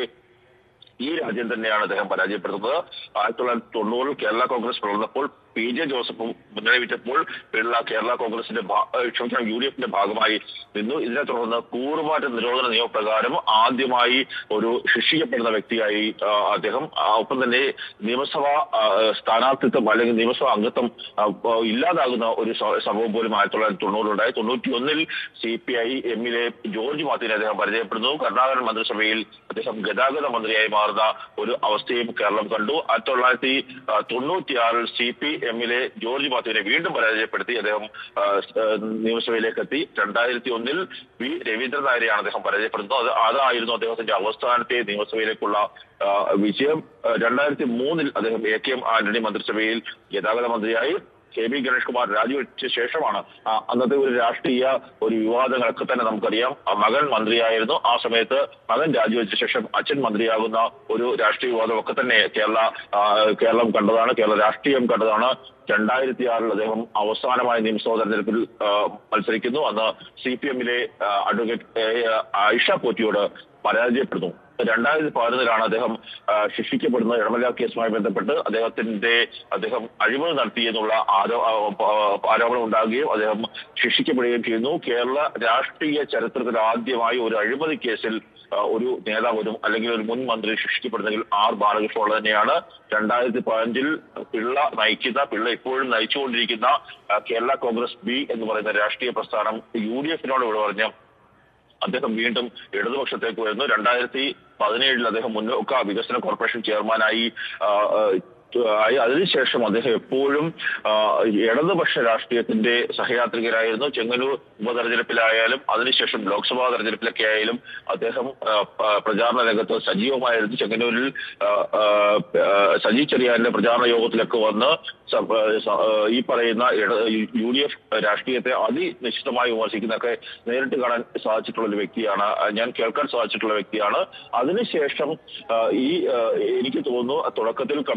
ഈ രാജേന്ദ്രനെയാണ് അദ്ദേഹം പരാജയപ്പെടുത്തുന്നത് ആയിരത്തി തൊള്ളായിരത്തി തൊണ്ണൂറിൽ കേരള കോൺഗ്രസ് പിളർന്നപ്പോൾ പി ജെ ജോസഫും മുന്നണി വിറ്റപ്പോൾ പിള്ള കേരള കോൺഗ്രസിന്റെ ഭാ- ഏഹ് ക്ഷമിക്കണം യു ഡി എഫിന്റെ ഭാഗമായി നിന്നു ഇതിനെ തുടർന്ന് കൂറുമാറ്റ നിരോധന നിയമപ്രകാരം ആദ്യമായി ഒരു ശിക്ഷിക്കപ്പെടുന്ന വ്യക്തിയായി ആ, അദ്ദേഹം ആ, ഒപ്പം തന്നെ നിയമസഭാ ആ, സ്ഥാനാർത്ഥിത്വം അല്ലെങ്കിൽ നിയമസഭാ അംഗത്വം ആ, ആ, ഇല്ലാതാകുന്ന ഒരു സ- സംഭവം പോലും ആയിരത്തി തൊള്ളായിരത്തി തൊണ്ണൂറിലുണ്ടായി തൊണ്ണൂറ്റി ഒന്നിൽ സി പി ഐ എമ്മിലെ ജോർജ് മാത്തിനെ അദ്ദേഹം പരിചയപ്പെടുന്നു കർണാടക മന്ത്രിസഭയിൽ അദ്ദേഹം ഗതാഗത മന്ത്രിയായി മാറുന്ന ഒരു അവസ്ഥയും കേരളം കണ്ടു ആയിരത്തി തൊള്ളായിരത്തി തൊണ്ണൂറ്റിയാറിൽ സി പി എമ്മിലെ ജോർജ് മാത്യുവിനെ വീണ്ടും പരാജയപ്പെടുത്തി അദ്ദേഹം ആ, സ്- ആ, നിയമസഭയിലേക്ക് എത്തി രണ്ടായിരത്തി ഒന്നിൽ വി രവീന്ദ്രൻ നായരെയാണ് അദ്ദേഹം പരാജയപ്പെടുന്നത് അത് അതായിരുന്നു അദ്ദേഹത്തിന്റെ അവസാനത്തെ നിയമസഭയിലേക്കുള്ള ആ, വിജയം ആ, രണ്ടായിരത്തി മൂന്നിൽ അദ്ദേഹം എ കെ എം ആന്റണി മന്ത്രിസഭയിൽ ഗതാഗത മന്ത്രിയായി കെ ബി ഗണേഷ് കുമാർ രാജിവെച്ച ശേഷമാണ് ആ അന്നത്തെ ഒരു രാഷ്ട്രീയ ഒരു വിവാദങ്ങളൊക്കെ തന്നെ നമുക്കറിയാം ആ മകൻ മന്ത്രിയായിരുന്നു ആ സമയത്ത് മകൻ രാജിവെച്ച ശേഷം അച്ഛൻ മന്ത്രിയാകുന്ന ഒരു രാഷ്ട്രീയ വിവാദമൊക്കെ തന്നെ കേരള ആ, കേരളം കണ്ടതാണ് കേരള രാഷ്ട്രീയം കണ്ടതാണ് രണ്ടായിരത്തി ആറിൽ അദ്ദേഹം അവസാനമായ നിയമസഭാ തെരഞ്ഞെടുപ്പിൽ ആ, മത്സരിക്കുന്നു അന്ന് സി പി എമ്മിലെ അഡ്വക്കേറ്റ് എ, ആയിഷ പോറ്റിയോട് പരാജയപ്പെടുന്നു രണ്ടായിരത്തി പതിനൊന്നിലാണ് അദ്ദേഹം ആ, ശിക്ഷിക്കപ്പെടുന്ന ഇടമല കേസുമായി ബന്ധപ്പെട്ട് അദ്ദേഹത്തിന്റെ അദ്ദേഹം അഴിമതി നടത്തി എന്നുള്ള ആരോ ആ, പ- ആരോപണം ഉണ്ടാകുകയും അദ്ദേഹം ശിക്ഷിക്കപ്പെടുകയും ചെയ്യുന്നു കേരള രാഷ്ട്രീയ ചരിത്രത്തിൽ ആദ്യമായി ഒരു അഴിമതി കേസിൽ ആ, ഒരു നേതാവ് ഒരു അല്ലെങ്കിൽ ഒരു മുൻ മന്ത്രി ശിക്ഷിക്കപ്പെടുന്നെങ്കിൽ ആർ ബാലകൃഷ്ണ തന്നെയാണ് രണ്ടായിരത്തി പതിനഞ്ചിൽ പിള്ള നയിക്കുന്ന പിള്ള ഇപ്പോഴും നയിച്ചുകൊണ്ടിരിക്കുന്ന ആ, കേരള കോൺഗ്രസ് ബി എന്ന് പറയുന്ന രാഷ്ട്രീയ പ്രസ്ഥാനം യു ഡി എഫിനോട് ഇവിടെ പറഞ്ഞ അദ്ദേഹം വീണ്ടും ഇടതുപക്ഷത്തേക്ക് വരുന്നു രണ്ടായിരത്തി പതിനേഴിൽ അദ്ദേഹം മുന്നോക്ക വികസന കോർപ്പറേഷൻ ചെയർമാനായി ആ, ആ, ആയി അതിനുശേഷം അദ്ദേഹം എപ്പോഴും ആ, ഇടതുപക്ഷ രാഷ്ട്രീയത്തിന്റെ സഹയാത്രികരായിരുന്നു ചെങ്ങന്നൂർ ഉപതെരഞ്ഞെടുപ്പിലായാലും അതിനുശേഷം ലോക്സഭാ തെരഞ്ഞെടുപ്പിലൊക്കെ ആയാലും അദ്ദേഹം ആ, പ- പ്രചാരണ രംഗത്ത് സജീവമായിരുന്നു ചെങ്ങന്നൂരിൽ ആ, ആ, ആ, സജി ചെറിയാന്റെ പ്രചാരണ യോഗത്തിലൊക്കെ വന്ന് സ- ആ, സ- ആ, ഈ പറയുന്ന ഇട- യു ഡി എഫ് രാഷ്ട്രീയത്തെ അതിനിശ്ചിതമായി വിമർശിക്കുന്നതൊക്കെ നേരിട്ട് കാണാൻ സാധിച്ചിട്ടുള്ള ഒരു വ്യക്തിയാണ് ആ, ഞാൻ കേൾക്കാൻ സാധിച്ചിട്ടുള്ള വ്യക്തിയാണ് അതിനുശേഷം ആ, ഈ ആ, എനിക്ക് തോന്നുന്നു തുടക്കത്തിൽ കമ്മ്യൂണിസ്റ്റ്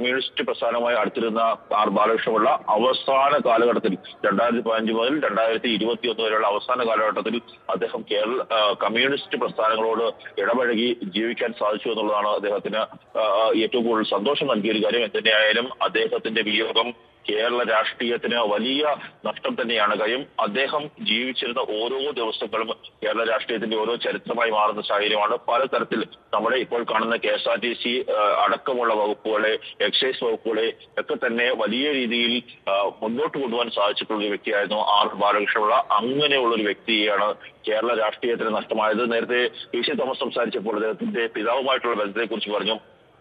പ്രസ്ഥാനവുമായി അടുത്തിരുന്ന ആർ ബാലകൃഷ്ണപിള്ള അവസാന കാലഘട്ടത്തിൽ രണ്ടായിരത്തി പതിനഞ്ച് മുതൽ രണ്ടായിരത്തി ഇരുപത്തി ഒന്ന് വരെയുള്ള അവസാന കാലഘട്ടത്തിൽ അദ്ദേഹം കേരള ആ, കമ്മ്യൂണിസ്റ്റ് പ്രസ്ഥാനങ്ങളോട് ഇടപഴകി ജീവിക്കാൻ സാധിച്ചു എന്നുള്ളതാണ് അദ്ദേഹത്തിന് ആ, ആ, ഏറ്റവും കൂടുതൽ സന്തോഷം നൽകിയ ഒരു കാര്യം എന്തിനായാലും അദ്ദേഹത്തിന്റെ വിയോഗം കേരള രാഷ്ട്രീയത്തിന് വലിയ നഷ്ടം തന്നെയാണ് കാര്യം അദ്ദേഹം ജീവിച്ചിരുന്ന ഓരോ ദിവസങ്ങളും കേരള രാഷ്ട്രീയത്തിന്റെ ഓരോ ചരിത്രമായി മാറുന്ന സാഹചര്യമാണ് പലതരത്തിൽ നമ്മുടെ ഇപ്പോൾ കാണുന്ന K S R T C അടക്കമുള്ള വകുപ്പുകളെ എക്സൈസ് വകുപ്പുകളെ ഒക്കെ തന്നെ വലിയ രീതിയിൽ ആ, മുന്നോട്ട് കൊണ്ടുപോകാൻ സാധിച്ചിട്ടുള്ള ഒരു വ്യക്തിയായിരുന്നു ആർ ബാലകൃഷ്ണപിള്ള അങ്ങനെയുള്ള ഒരു വ്യക്തിയാണ് കേരള രാഷ്ട്രീയത്തിന് നഷ്ടമായത് നേരത്തെ പി സി തോമസ് സംസാരിച്ചപ്പോൾ അദ്ദേഹത്തിന്റെ പിതാവുമായിട്ടുള്ള ബന്ധത്തെക്കുറിച്ച് പറഞ്ഞു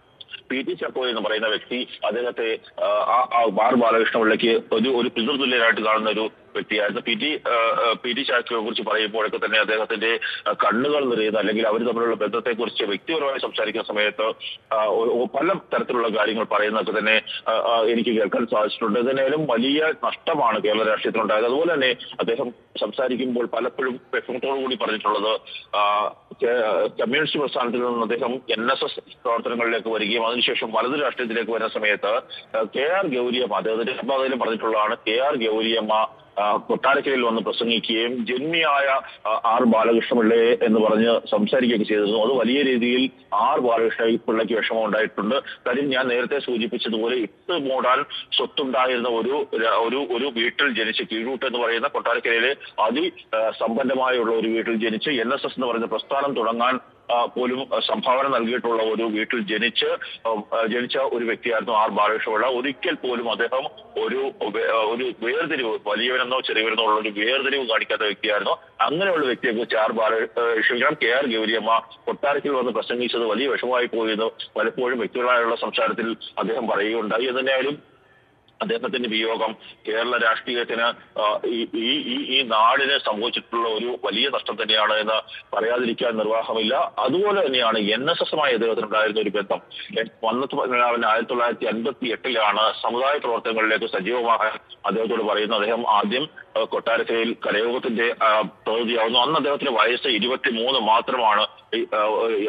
പി ടി ചക്കോ എന്ന് പറയുന്ന വ്യക്തി അദ്ദേഹത്തെ ആ, ആ- ആ ബാർ ബാലകൃഷ്ണപിള്ളയ്ക്ക് ഒരു ഒരു പിതൃതുല്യനായിട്ട് കാണുന്ന ഒരു വ്യക്തിയായിരുന്നു പി ടി ആ, ആ, പി ടി ചാക്കോയെ കുറിച്ച് പറയുമ്പോഴൊക്കെ തന്നെ അദ്ദേഹത്തിന്റെ ആ, കണ്ണുകൾ നിറയുന്ന അല്ലെങ്കിൽ അവർ തമ്മിലുള്ള ബന്ധത്തെക്കുറിച്ച് വ്യക്തിപരമായി സംസാരിക്കുന്ന സമയത്ത് ആ, ഒ- ഒ- പല തരത്തിലുള്ള കാര്യങ്ങൾ പറയുന്നതൊക്കെ തന്നെ ആ, ആ, എനിക്ക് കേൾക്കാൻ സാധിച്ചിട്ടുണ്ട് ഇതിനാലും വലിയ നഷ്ടമാണ് കേരള രാഷ്ട്രീയത്തിനുണ്ടായത് അതുപോലെ തന്നെ അദ്ദേഹം സംസാരിക്കുമ്പോൾ പലപ്പോഴും വിഷമത്തോടു കൂടി പറഞ്ഞിട്ടുള്ളത് ആ, കേ- കമ്മ്യൂണിസ്റ്റ് പ്രസ്ഥാനത്തിൽ നിന്ന് അദ്ദേഹം എൻ എസ് എസ് പ്രവർത്തനങ്ങളിലേക്ക് വരികയും അതിനുശേഷം വലതു രാഷ്ട്രീയത്തിലേക്ക് വരുന്ന സമയത്ത് ആ, കെ ആർ ഗൗരിയമ്മ അദ്ദേഹത്തിന്റെ അബ്ബാദയിലും പറഞ്ഞിട്ടുള്ളതാണ് കെ ആർ ഗൗരിയമ്മ ആ, കൊട്ടാരക്കരയിൽ വന്ന് പ്രസംഗിക്കുകയും ജന്മിയായ ആ, ആർ ബാലകൃഷ്ണപിള്ളയെ എന്ന് പറഞ്ഞ് സംസാരിക്കുകയൊക്കെ ചെയ്തിരുന്നു അത് വലിയ രീതിയിൽ ആർ ബാലകൃഷ്ണ പിള്ളയ്ക്ക് വിഷമം ഉണ്ടായിട്ടുണ്ട് കാര്യം ഞാൻ നേരത്തെ സൂചിപ്പിച്ചതുപോലെ ഇട്ട് മൂടാൻ സ്വത്തുണ്ടായിരുന്ന ഒരു ര- ഒരു ഒരു വീട്ടിൽ ജനിച്ച് കീഴൂട്ട് എന്ന് പറയുന്ന കൊട്ടാരക്കരയിലെ അതി ആ, സമ്പന്നമായുള്ള ഒരു വീട്ടിൽ ജനിച്ച് എൻ എസ് എസ് എന്ന് പറയുന്ന പ്രസ്ഥാനം തുടങ്ങാൻ ആ, പോലും ആ, സംഭാവന നൽകിയിട്ടുള്ള ഒരു വീട്ടിൽ ജനിച്ച് ആ, ആ, ജനിച്ച ഒരു വ്യക്തിയായിരുന്നു ആർ ബാലകൃഷ്ണപിള്ള ഒരിക്കൽ പോലും അദ്ദേഹം ഒരു വേ- ആ, ഒരു വേർതിരിവ് വലിയവനെന്നോ ചെറിയവനെന്നോ ഉള്ള ഒരു വേർതിരിവ് കാണിക്കാത്ത വ്യക്തിയായിരുന്നു അങ്ങനെയുള്ള വ്യക്തിയെ കുറിച്ച് ആർ ബാല ആ, ക്ഷമിക്കണം കെ ആർ ഗൗരിയമ്മ കൊട്ടാരത്തിൽ വന്ന് പ്രസംഗിച്ചത് വലിയ വിഷമമായി പോയെന്ന് പലപ്പോഴും വ്യക്തികളായുള്ള സംസാരത്തിൽ അദ്ദേഹം പറയുകയുണ്ടായി എന്തിനായാലും അദ്ദേഹത്തിന്റെ വിയോഗം കേരള രാഷ്ട്രീയത്തിന് ആ, ഈ ഈ- ഈ ഈ നാടിന് സംഭവിച്ചിട്ടുള്ള ഒരു വലിയ നഷ്ടം തന്നെയാണ് എന്ന് പറയാതിരിക്കാൻ നിർവാഹമില്ല അതുപോലെ തന്നെയാണ് എൻ എസ് എസുമായി അദ്ദേഹത്തിനുണ്ടായിരുന്ന ഒരു ബന്ധം എ- വന്നത്ത് പതിനേഴാവിന് ആയിരത്തി തൊള്ളായിരത്തി അൻപത്തി എട്ടിലാണ് സമുദായ പ്രവർത്തനങ്ങളിലേക്ക് സജീവമാകാൻ അദ്ദേഹത്തോട് പറയുന്നത് അദ്ദേഹം ആദ്യം ആ, കൊട്ടാരക്കരയിൽ കരയോഗത്തിന്റെ ആ, പ്രതിനിധിയാവുന്നു അന്ന് അദ്ദേഹത്തിന്റെ വയസ്സ് ഇരുപത്തി മൂന്ന് മാത്രമാണ് ഈ, ആ,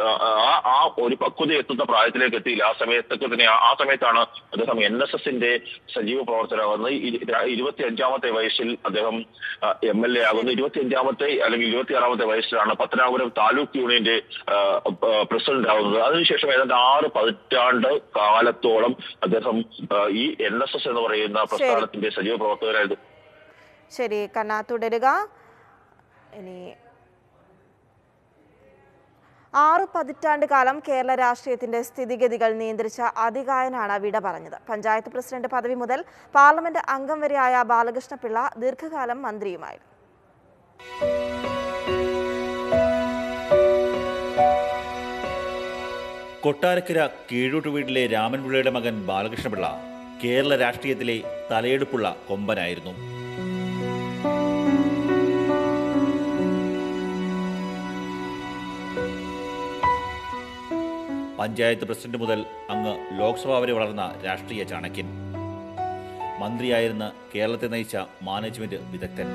ആ ആ ഒരു പക്വത എത്തുന്ന പ്രായത്തിലേക്ക് എത്തിയില്ല ആ സമയത്തൊക്കെ തന്നെ ആ- ആ സമയത്താണ് അദ്ദേഹം എൻ എസ് എസിന്റെ സജീവ പ്രവർത്തനമാകുന്നത് ഇരുപത്തി അഞ്ചാമത്തെ വയസ്സിൽ അദ്ദേഹം എം എൽ എ ആകുന്നു ഇരുപത്തി അഞ്ചാമത്തെ അല്ലെങ്കിൽ ഇരുപത്തി ആറാമത്തെ വയസ്സിലാണ് പത്തനാപുരം താലൂക്ക് യൂണിയന്റെ പ്രസിഡന്റ് ആകുന്നത് അതിനുശേഷം ഏതാണ്ട് ആറ് പതിറ്റാണ്ട് കാലത്തോളം അദ്ദേഹം ആ, ഈ എൻ എസ് എസ് എന്ന് പറയുന്ന പ്രസ്ഥാനത്തിന്റെ സജീവ പ്രവർത്തകരായിരുന്നു ശരി കണ്ണ തുടരുക ഇനി ആറു പതിറ്റാണ്ട് കാലം കേരള രാഷ്ട്രീയത്തിന്റെ സ്ഥിതിഗതികൾ നിയന്ത്രിച്ച അതികായനാണ് വിട പറഞ്ഞത് പഞ്ചായത്ത് പ്രസിഡന്റ് പദവി മുതൽ പാർലമെന്റ് അംഗം വരെയായ ബാലകൃഷ്ണപിള്ള ദീർഘകാലം മന്ത്രിയുമായിരുന്നു കൊട്ടാരക്കര കീഴൂട്ട് വീട്ടിലെ രാമൻപിള്ളയുടെ മകൻ ബാലകൃഷ്ണപിള്ള കേരള രാഷ്ട്രീയത്തിലെ തലയെടുപ്പുള്ള കൊമ്പനായിരുന്നു പഞ്ചായത്ത് പ്രസിഡന്റ് മുതൽ അങ്ങ് ലോക്സഭ വരെ വളർന്ന രാഷ്ട്രീയ ചാണക്യൻ മന്ത്രിയായിരുന്ന കേരളത്തെ നയിച്ച മാനേജ്മെന്റ് വിദഗ്ധൻ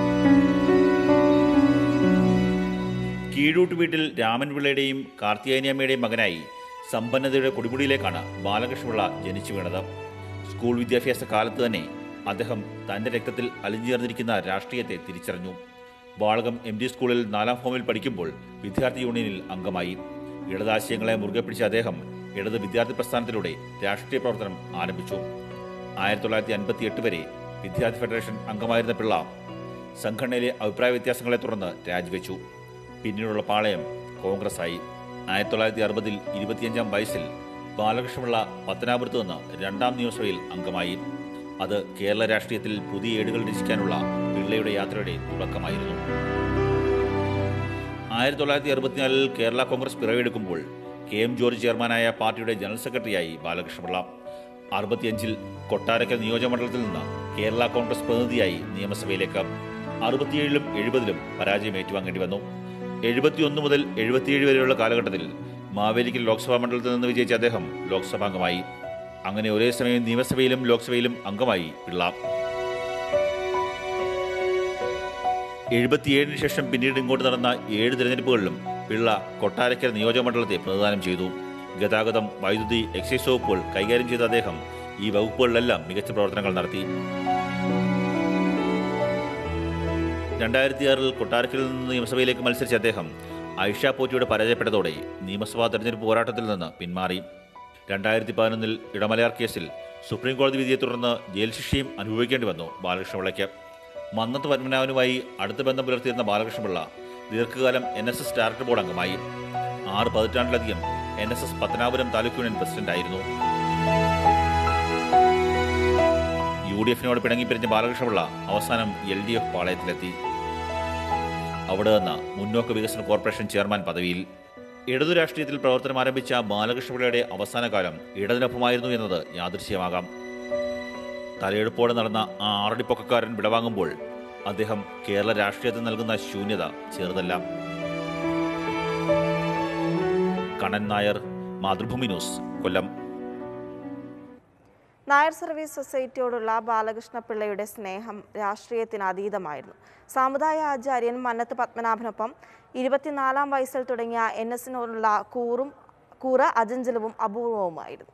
കീഴൂട്ട് വീട്ടിൽ രാമൻപിള്ളയുടെയും കാർത്തിയാനിയമ്മയുടെയും മകനായി സമ്പന്നതയുടെ കൊടിമുടിയിലേക്കാണ് ബാലകൃഷ്ണപിള്ള ജനിച്ചു വീണത് സ്കൂൾ വിദ്യാഭ്യാസ കാലത്ത് തന്നെ അദ്ദേഹം തൻ്റെ രക്തത്തിൽ അലിഞ്ഞേർന്നിരിക്കുന്ന രാഷ്ട്രീയത്തെ തിരിച്ചറിഞ്ഞു വാളകം എം ഡി സ്കൂളിൽ നാലാം ഫോമിൽ പഠിക്കുമ്പോൾ വിദ്യാർത്ഥി യൂണിയനിൽ അംഗമായി ഇടതാശയങ്ങളെ മുറുകെ പിടിച്ച അദ്ദേഹം ഇടത് വിദ്യാർത്ഥി പ്രസ്ഥാനത്തിലൂടെ രാഷ്ട്രീയ പ്രവർത്തനം ആരംഭിച്ചു ആയിരത്തി തൊള്ളായിരത്തി അൻപത്തി എട്ട് വരെ വിദ്യാർത്ഥി ഫെഡറേഷൻ അംഗമായിരുന്ന പിള്ള സംഘടനയിലെ അഭിപ്രായ വ്യത്യാസങ്ങളെ തുടർന്ന് രാജിവെച്ചു പിന്നീടുള്ള പാളയം കോൺഗ്രസായി ആയിരത്തി തൊള്ളായിരത്തി അറുപതിൽ ഇരുപത്തിയഞ്ചാം വയസ്സിൽ ബാലകൃഷ്ണപിള്ള പത്തനാപുരത്ത് നിന്ന് രണ്ടാം നിയമസഭയിൽ അംഗമായി അത് കേരള രാഷ്ട്രീയത്തിൽ പുതിയ ഏടുകൾ രചിക്കാനുള്ള പിള്ളയുടെ യാത്രയുടെ തുടക്കമായിരുന്നു ആയിരത്തി തൊള്ളായിരത്തി അറുപത്തിനാലിൽ കേരള കോൺഗ്രസ് പിറവിയെടുക്കുമ്പോൾ കെ എം ജോർജ് ചെയർമാനായ പാർട്ടിയുടെ ജനറൽ സെക്രട്ടറിയായി ബാലകൃഷ്ണപിള്ള അറുപത്തിയഞ്ചിൽ കൊട്ടാരക്കൽ നിയോജകമണ്ഡലത്തിൽ നിന്ന് കേരള കോൺഗ്രസ് പ്രതിനിധിയായി നിയമസഭയിലേക്ക് അറുപത്തിയേഴിലും എഴുപതിലും പരാജയം ഏറ്റുവാങ്ങേണ്ടി വന്നു എഴുപത്തിയൊന്ന് മുതൽ എഴുപത്തിയേഴ് വരെയുള്ള കാലഘട്ടത്തിൽ മാവേലിക്കൽ ലോക്സഭാ മണ്ഡലത്തിൽ നിന്ന് വിജയിച്ച അദ്ദേഹം ലോക്സഭാംഗമായി അങ്ങനെ ഒരേ സമയം നിയമസഭയിലും ലോക്സഭയിലും അംഗമായി പിള്ള എഴുപത്തിയേഴിന് ശേഷം പിന്നീട് ഇങ്ങോട്ട് നടന്ന ഏഴ് തിരഞ്ഞെടുപ്പുകളിലും പിള്ള കൊട്ടാരക്കര നിയോജകമണ്ഡലത്തെ പ്രതിദാനം ചെയ്തു ഗതാഗതം വൈദ്യുതി എക്സൈസ് വകുപ്പുകൾ കൈകാര്യം ചെയ്ത അദ്ദേഹം ഈ വകുപ്പുകളിലെല്ലാം മികച്ച പ്രവർത്തനങ്ങൾ നടത്തി രണ്ടായിരത്തി ആറിൽ കൊട്ടാരക്കരയിൽ നിന്ന് നിയമസഭയിലേക്ക് മത്സരിച്ച അദ്ദേഹം ഐഷ പോറ്റിയോട് പരാജയപ്പെട്ടതോടെ നിയമസഭാ തെരഞ്ഞെടുപ്പ് പോരാട്ടത്തിൽ നിന്ന് പിന്മാറി രണ്ടായിരത്തി പതിനൊന്നിൽ ഇടമലയാർ കേസിൽ സുപ്രീം കോടതി വിധിയെ തുടർന്ന് ജയിൽ ശിക്ഷയും അനുഭവിക്കേണ്ടി വന്നു ബാലകൃഷ്ണപിള്ളയ്ക്ക് മന്നത്ത് പത്മനാഭനുമായി അടുത്ത ബന്ധം പുലർത്തിയിരുന്ന ബാലകൃഷ്ണപിള്ള ദീർഘകാലം N S S director board അംഗമായി ആറ് പതിറ്റാണ്ടിലധികം N S S Pathanapuram taluk union പ്രസിഡന്റായിരുന്നു യു ഡി എഫിനോട് പിണങ്ങിപ്പിരിഞ്ഞ ബാലകൃഷ്ണപിള്ള അവസാനം എൽ ഡി എഫ് പാളയത്തിലെത്തി അവിടെ നിന്ന് മുന്നോക്ക വികസന കോർപ്പറേഷൻ ചെയർമാൻ പദവിയിൽ ഇടതു രാഷ്ട്രീയത്തിൽ പ്രവർത്തനം ആരംഭിച്ച ബാലകൃഷ്ണപിള്ളയുടെ അവസാന കാലം ഇടതിനൊപ്പമായിരുന്നു എന്നത് യാദൃശ്യമാകാം തലയെടുപ്പോടെ നടന്ന ആ ആറടിപ്പൊക്കക്കാരൻ വിടവാങ്ങുമ്പോൾ അദ്ദേഹം കേരള രാഷ്ട്രീയത്തിൽ നൽകുന്ന ശൂന്യത ചെറുതല്ല കണ്ണൻ നായർ മാതൃഭൂമി ന്യൂസ് കൊല്ലം നായർ സർവീസ് സൊസൈറ്റിയോടുള്ള ബാലകൃഷ്ണ പിള്ളയുടെ സ്നേഹം രാഷ്ട്രീയത്തിന് അതീതമായിരുന്നു സാമുദായ ആചാര്യൻ മന്നത്ത് പത്മനാഭനൊപ്പം ഇരുപത്തിനാലാം വയസ്സിൽ തുടങ്ങിയ എൻ എസിനോടുള്ള കൂറും കൂറ അജഞ്ചലവും അപൂർവവുമായിരുന്നു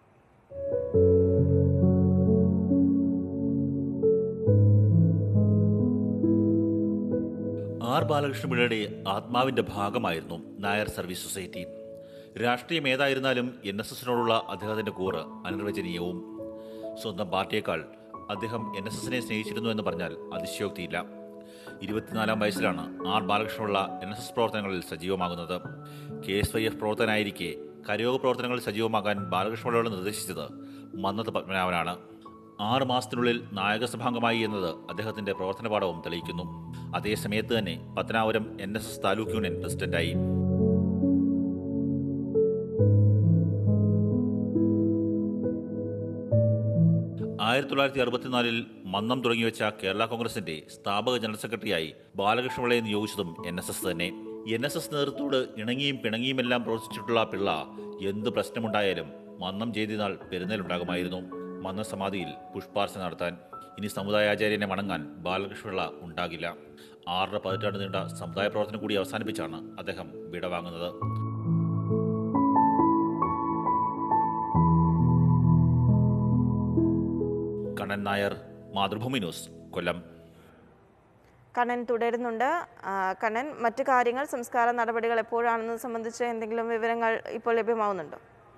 ആർ ബാലകൃഷ്ണപിള്ളയുടെ ആത്മാവിന്റെ ഭാഗമായിരുന്നു നായർ സർവീസ് സൊസൈറ്റി രാഷ്ട്രീയം ഏതായിരുന്നാലും എൻ എസ് എസിനോടുള്ള അദ്ദേഹത്തിന്റെ കൂറ് അനിർവചനീയവും സ്വന്തം പാർട്ടിയേക്കാൾ അദ്ദേഹം എൻ എസ് എസിനെ സ്നേഹിച്ചിരുന്നു എന്ന് പറഞ്ഞാൽ അതിശയോക്തിയില്ല ഇരുപത്തിനാലാം വയസ്സിലാണ് R Balakrishnapillai N S S പ്രവർത്തനങ്ങളിൽ സജീവമാകുന്നത് കെ എസ് വൈ എഫ് പ്രവർത്തനായിരിക്കെ കരയോഗ പ്രവർത്തനങ്ങളിൽ സജീവമാകാൻ ബാലകൃഷ്ണപിള്ളയോട് നിർദ്ദേശിച്ചത് മന്നത്ത് പത്മനാഭനാണ് ആറ് മാസത്തിനുള്ളിൽ നായകസഭാംഗമായി എന്നത് അദ്ദേഹത്തിന്റെ പ്രവർത്തന പാഠവും തെളിയിക്കുന്നു അതേ സമയത്ത് തന്നെ Pathanapuram N S S taluk union പ്രസിഡന്റായി ആയിരത്തി തൊള്ളായിരത്തി അറുപത്തിനാലിൽ മന്നം തുടങ്ങിവെച്ച കേരള കോൺഗ്രസിന്റെ സ്ഥാപക ജനറൽ സെക്രട്ടറിയായി ബാലകൃഷ്ണപിള്ളയെ നിയോഗിച്ചതും എൻ എസ് എസ് തന്നെ എൻ എസ് എസ് നേതൃത്വത്തോട് ഇണങ്ങിയും പിണങ്ങിയുമെല്ലാം പ്രവർത്തിച്ചിട്ടുള്ള പിള്ള എന്ത് പ്രശ്നമുണ്ടായാലും മന്നം ചെയ്തിനാൾ പെരുന്നലുണ്ടാകുമായിരുന്നു മന്ന സമാധിയിൽ പുഷ്പാർച്ചന നടത്താൻ ഇനി സമുദായാചാര്യനെ വണങ്ങാൻ ബാലകൃഷ്ണപിള്ള ഉണ്ടാകില്ല ആറര പതിറ്റാണ്ട് നീണ്ട സമുദായ പ്രവർത്തനം കൂടി അവസാനിപ്പിച്ചാണ് അദ്ദേഹം വിടവാങ്ങുന്നത് കണ്ണൻ നായർ മാതൃഭൂമി ന്യൂസ് കൊല്ലം കണ്ണൻ തുടരുന്നുണ്ട് ആ, കണ്ണൻ മറ്റു കാര്യങ്ങൾ സംസ്കാര നടപടികൾ എപ്പോഴാണെന്നത് സംബന്ധിച്ച് എന്തെങ്കിലും വിവരങ്ങൾ ഇപ്പോൾ ലഭ്യമാവുന്നുണ്ടോ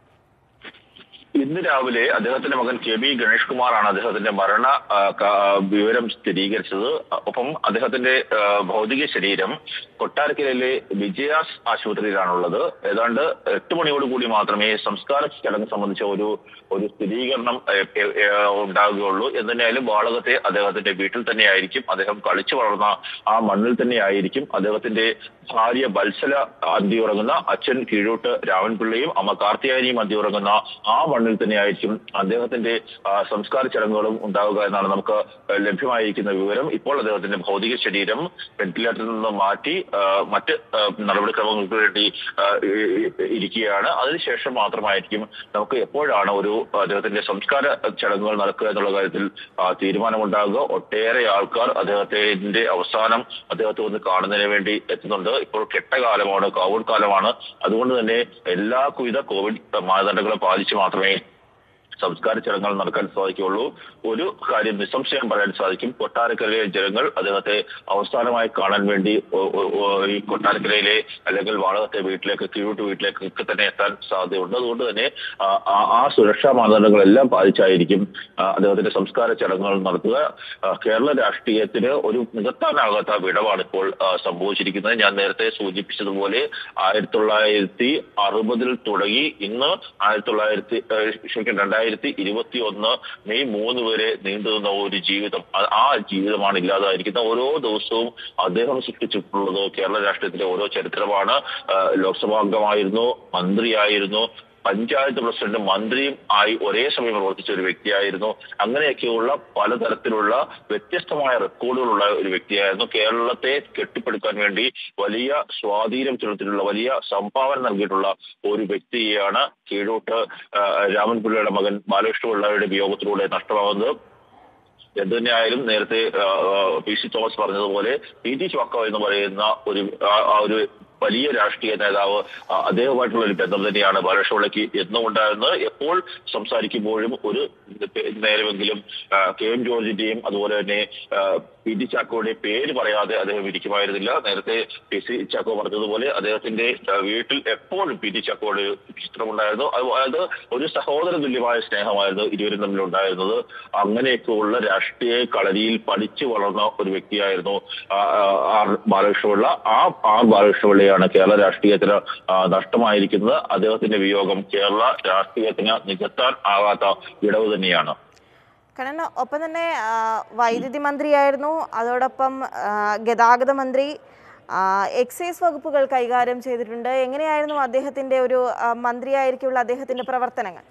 ഇന്ന് രാവിലെ അദ്ദേഹത്തിന്റെ മകൻ കെ ബി ഗണേഷ് കുമാറാണ് അദ്ദേഹത്തിന്റെ മരണ ആ, ക- വിവരം സ്ഥിരീകരിച്ചത് ഒപ്പം അദ്ദേഹത്തിന്റെ ആ, ഭൗതിക ശരീരം കൊട്ടാരക്കരയിലെ വിജയാസ് ആശുപത്രിയിലാണുള്ളത് ഏതാണ്ട് എട്ട് മണിയോട് കൂടി മാത്രമേ സംസ്കാര ചടങ്ങ് സംബന്ധിച്ച ഒരു ഒരു സ്ഥിരീകരണം ഏ, ഏ, ഏ, ഉണ്ടാകുകയുള്ളൂ എന്തിനായാലും വാളകത്തെ അദ്ദേഹത്തിന്റെ വീട്ടിൽ തന്നെയായിരിക്കും അദ്ദേഹം കളിച്ചു വളർന്ന ആ മണ്ണിൽ തന്നെയായിരിക്കും അദ്ദേഹത്തിന്റെ ഭാര്യ വത്സല അന്തിയുറങ്ങുന്ന അച്ഛൻ കീഴോട്ട് രാമൻപിള്ളയും അമ്മ കാർത്തിയായനിയും അന്തിയുറങ്ങുന്ന ആ മണ്ണിൽ തന്നെയായിരിക്കും അദ്ദേഹത്തിന്റെ ആ, സംസ്കാര ചടങ്ങുകളും ഉണ്ടാവുക എന്നാണ് നമുക്ക് ലഭ്യമായിരിക്കുന്ന വിവരം ഇപ്പോൾ അദ്ദേഹത്തിന്റെ ഭൗതിക ശരീരം വെന്റിലേറ്ററിൽ നിന്ന് മാറ്റി ആ, മറ്റ് ആ, നടപടിക്രമങ്ങൾക്ക് വേണ്ടി ആ, ഇ- ഇ- ഇരിക്കുകയാണ് അതിനുശേഷം മാത്രമായിരിക്കും നമുക്ക് എപ്പോഴാണ് ഒരു അദ്ദേഹത്തിന്റെ സംസ്കാര ചടങ്ങുകൾ നടക്കുക എന്നുള്ള കാര്യത്തിൽ ആ, തീരുമാനമുണ്ടാകുക ഒട്ടേറെ ആൾക്കാർ അദ്ദേഹത്തിന്റെ അവസാനം അദ്ദേഹത്തെ ഒന്ന് കാണുന്നതിന് വേണ്ടി എത്തുന്നുണ്ട് ഇപ്പോൾ കെട്ടകാലമാണ് കോവിഡ് കാലമാണ് അതുകൊണ്ട് തന്നെ എല്ലാ വിധ കോവിഡ് മാനദണ്ഡങ്ങളും പാലിച്ച് മാത്രമേ സംസ്കാര ചടങ്ങുകൾ നടക്കാൻ സാധിക്കുകയുള്ളൂ ഒരു കാര്യം നിസ്സംശയം പറയാൻ സാധിക്കും കൊട്ടാരക്കരയിലെ ജനങ്ങൾ അദ്ദേഹത്തെ അവസാനമായി കാണാൻ വേണ്ടി ഒ- ഒ- ഒ- ഈ കൊട്ടാരക്കരയിലെ അല്ലെങ്കിൽ വാളകത്തെ വീട്ടിലേക്ക് കീഴോട്ട് വീട്ടിലേക്ക് ഒക്കെ തന്നെ എത്താൻ സാധ്യതയുണ്ട് അതുകൊണ്ട് തന്നെ ആ, ആ- ആ സുരക്ഷാ മാനദണ്ഡങ്ങളെല്ലാം പാലിച്ചായിരിക്കും ആ, അദ്ദേഹത്തിന്റെ സംസ്കാര ചടങ്ങുകൾ നടത്തുക ആ, കേരള രാഷ്ട്രീയത്തിന് ഒരു നികത്താനാകാത്ത വിടവാണ് ഇപ്പോൾ ആ, സംഭവിച്ചിരിക്കുന്നത് ഞാൻ നേരത്തെ സൂചിപ്പിച്ചതുപോലെ ആയിരത്തി തൊള്ളായിരത്തി അറുപതിൽ തുടങ്ങി ഇന്ന് ആയിരത്തി തൊള്ളായിരത്തി ക്ഷമിക്കണം രണ്ടായിരത്തി ഇരുപത്തി ഒന്ന് മെയ് മൂന്ന് വരെ നീണ്ടുനിന്ന ഒരു ജീവിതം ആ- ആ ജീവിതമാണ് ഇല്ലാതായിരിക്കുന്നത് ഓരോ ദിവസവും അദ്ദേഹം സൃഷ്ടിച്ചിട്ടുള്ളത് കേരള രാഷ്ട്രീയത്തിലെ ഓരോ ചരിത്രമാണ് ആ, ലോക്സഭാ അംഗമായിരുന്നു മന്ത്രിയായിരുന്നു പഞ്ചായത്ത് പ്രസിഡന്റ് മന്ത്രിയും ആയി ഒരേ സമയം പ്രവർത്തിച്ച ഒരു വ്യക്തിയായിരുന്നു അങ്ങനെയൊക്കെയുള്ള പലതരത്തിലുള്ള വ്യത്യസ്തമായ റെക്കോർഡുകളുള്ള ഒരു വ്യക്തിയായിരുന്നു കേരളത്തെ കെട്ടിപ്പടുക്കാൻ വേണ്ടി വലിയ സ്വാധീനം ചെലുത്തിയിട്ടുള്ള വലിയ സംഭാവന നൽകിയിട്ടുള്ള ഒരു വ്യക്തിയെയാണ് കീഴോട്ട് ആ, രാമൻപിള്ളയുടെ മകൻ ബാലകൃഷ്ണ പിള്ളയുടെ വിയോഗത്തിലൂടെ നഷ്ടമാകുന്നത് എന്ത് തന്നെയായാലും നേരത്തെ ആ, ആ, പി സി തോമസ് പറഞ്ഞതുപോലെ പി ടി ചുവക്ക എന്ന് പറയുന്ന ഒരു ആ- ആ ഒരു വലിയ രാഷ്ട്രീയ നേതാവ് ആ, അദ്ദേഹവുമായിട്ടുള്ള ഒരു ബന്ധം തന്നെയാണ് ബാലകൃഷ്ണപിള്ളയ്ക്ക് എന്നും ഉണ്ടായിരുന്നത് എപ്പോൾ സംസാരിക്കുമ്പോഴും ഒരു നേരമെങ്കിലും ആ, കെ എം ജോർജിന്റെയും അതുപോലെ തന്നെ ആ, പി ടി ചാക്കോയുടെ പേര് പറയാതെ അദ്ദേഹം ഇരിക്കുമായിരുന്നില്ല നേരത്തെ പി സി ചാക്കോ പറഞ്ഞതുപോലെ അദ്ദേഹത്തിന്റെ ആ, വീട്ടിൽ എപ്പോഴും പി ടി ചാക്കോയുടെ ചിത്രമുണ്ടായിരുന്നു അത് അത് ഒരു സഹോദര തുല്യമായ സ്നേഹമായിരുന്നു ഇരുവരും തമ്മിൽ ഉണ്ടായിരുന്നത് അങ്ങനെയൊക്കെയുള്ള രാഷ്ട്രീയ കളരിയിൽ പഠിച്ചു വളർന്ന ഒരു വ്യക്തിയായിരുന്നു ആ, ആ, ആർ ബാലകൃഷ്ണപിള്ള ആ ആർ ബാലകൃഷ്ണപിള്ളയാണ് കേരള രാഷ്ട്രീയത്തിന് ആ, നഷ്ടമായിരിക്കുന്നത് അദ്ദേഹത്തിന്റെ വിയോഗം കേരള രാഷ്ട്രീയത്തിന് നികത്താൻ ആകാത്ത വിടവ് തന്നെയാണ് കണ്ണൻ ഒപ്പം തന്നെ ആ, വൈദ്യുതി മന്ത്രിയായിരുന്നു അതോടൊപ്പം ആ, ഗതാഗത മന്ത്രി ആ, എക്സൈസ് വകുപ്പുകൾ കൈകാര്യം ചെയ്തിട്ടുണ്ട് എങ്ങനെയായിരുന്നു അദ്ദേഹത്തിന്റെ ഒരു ആ, മന്ത്രിയായിരിക്കുള്ള അദ്ദേഹത്തിന്റെ പ്രവർത്തനങ്ങൾ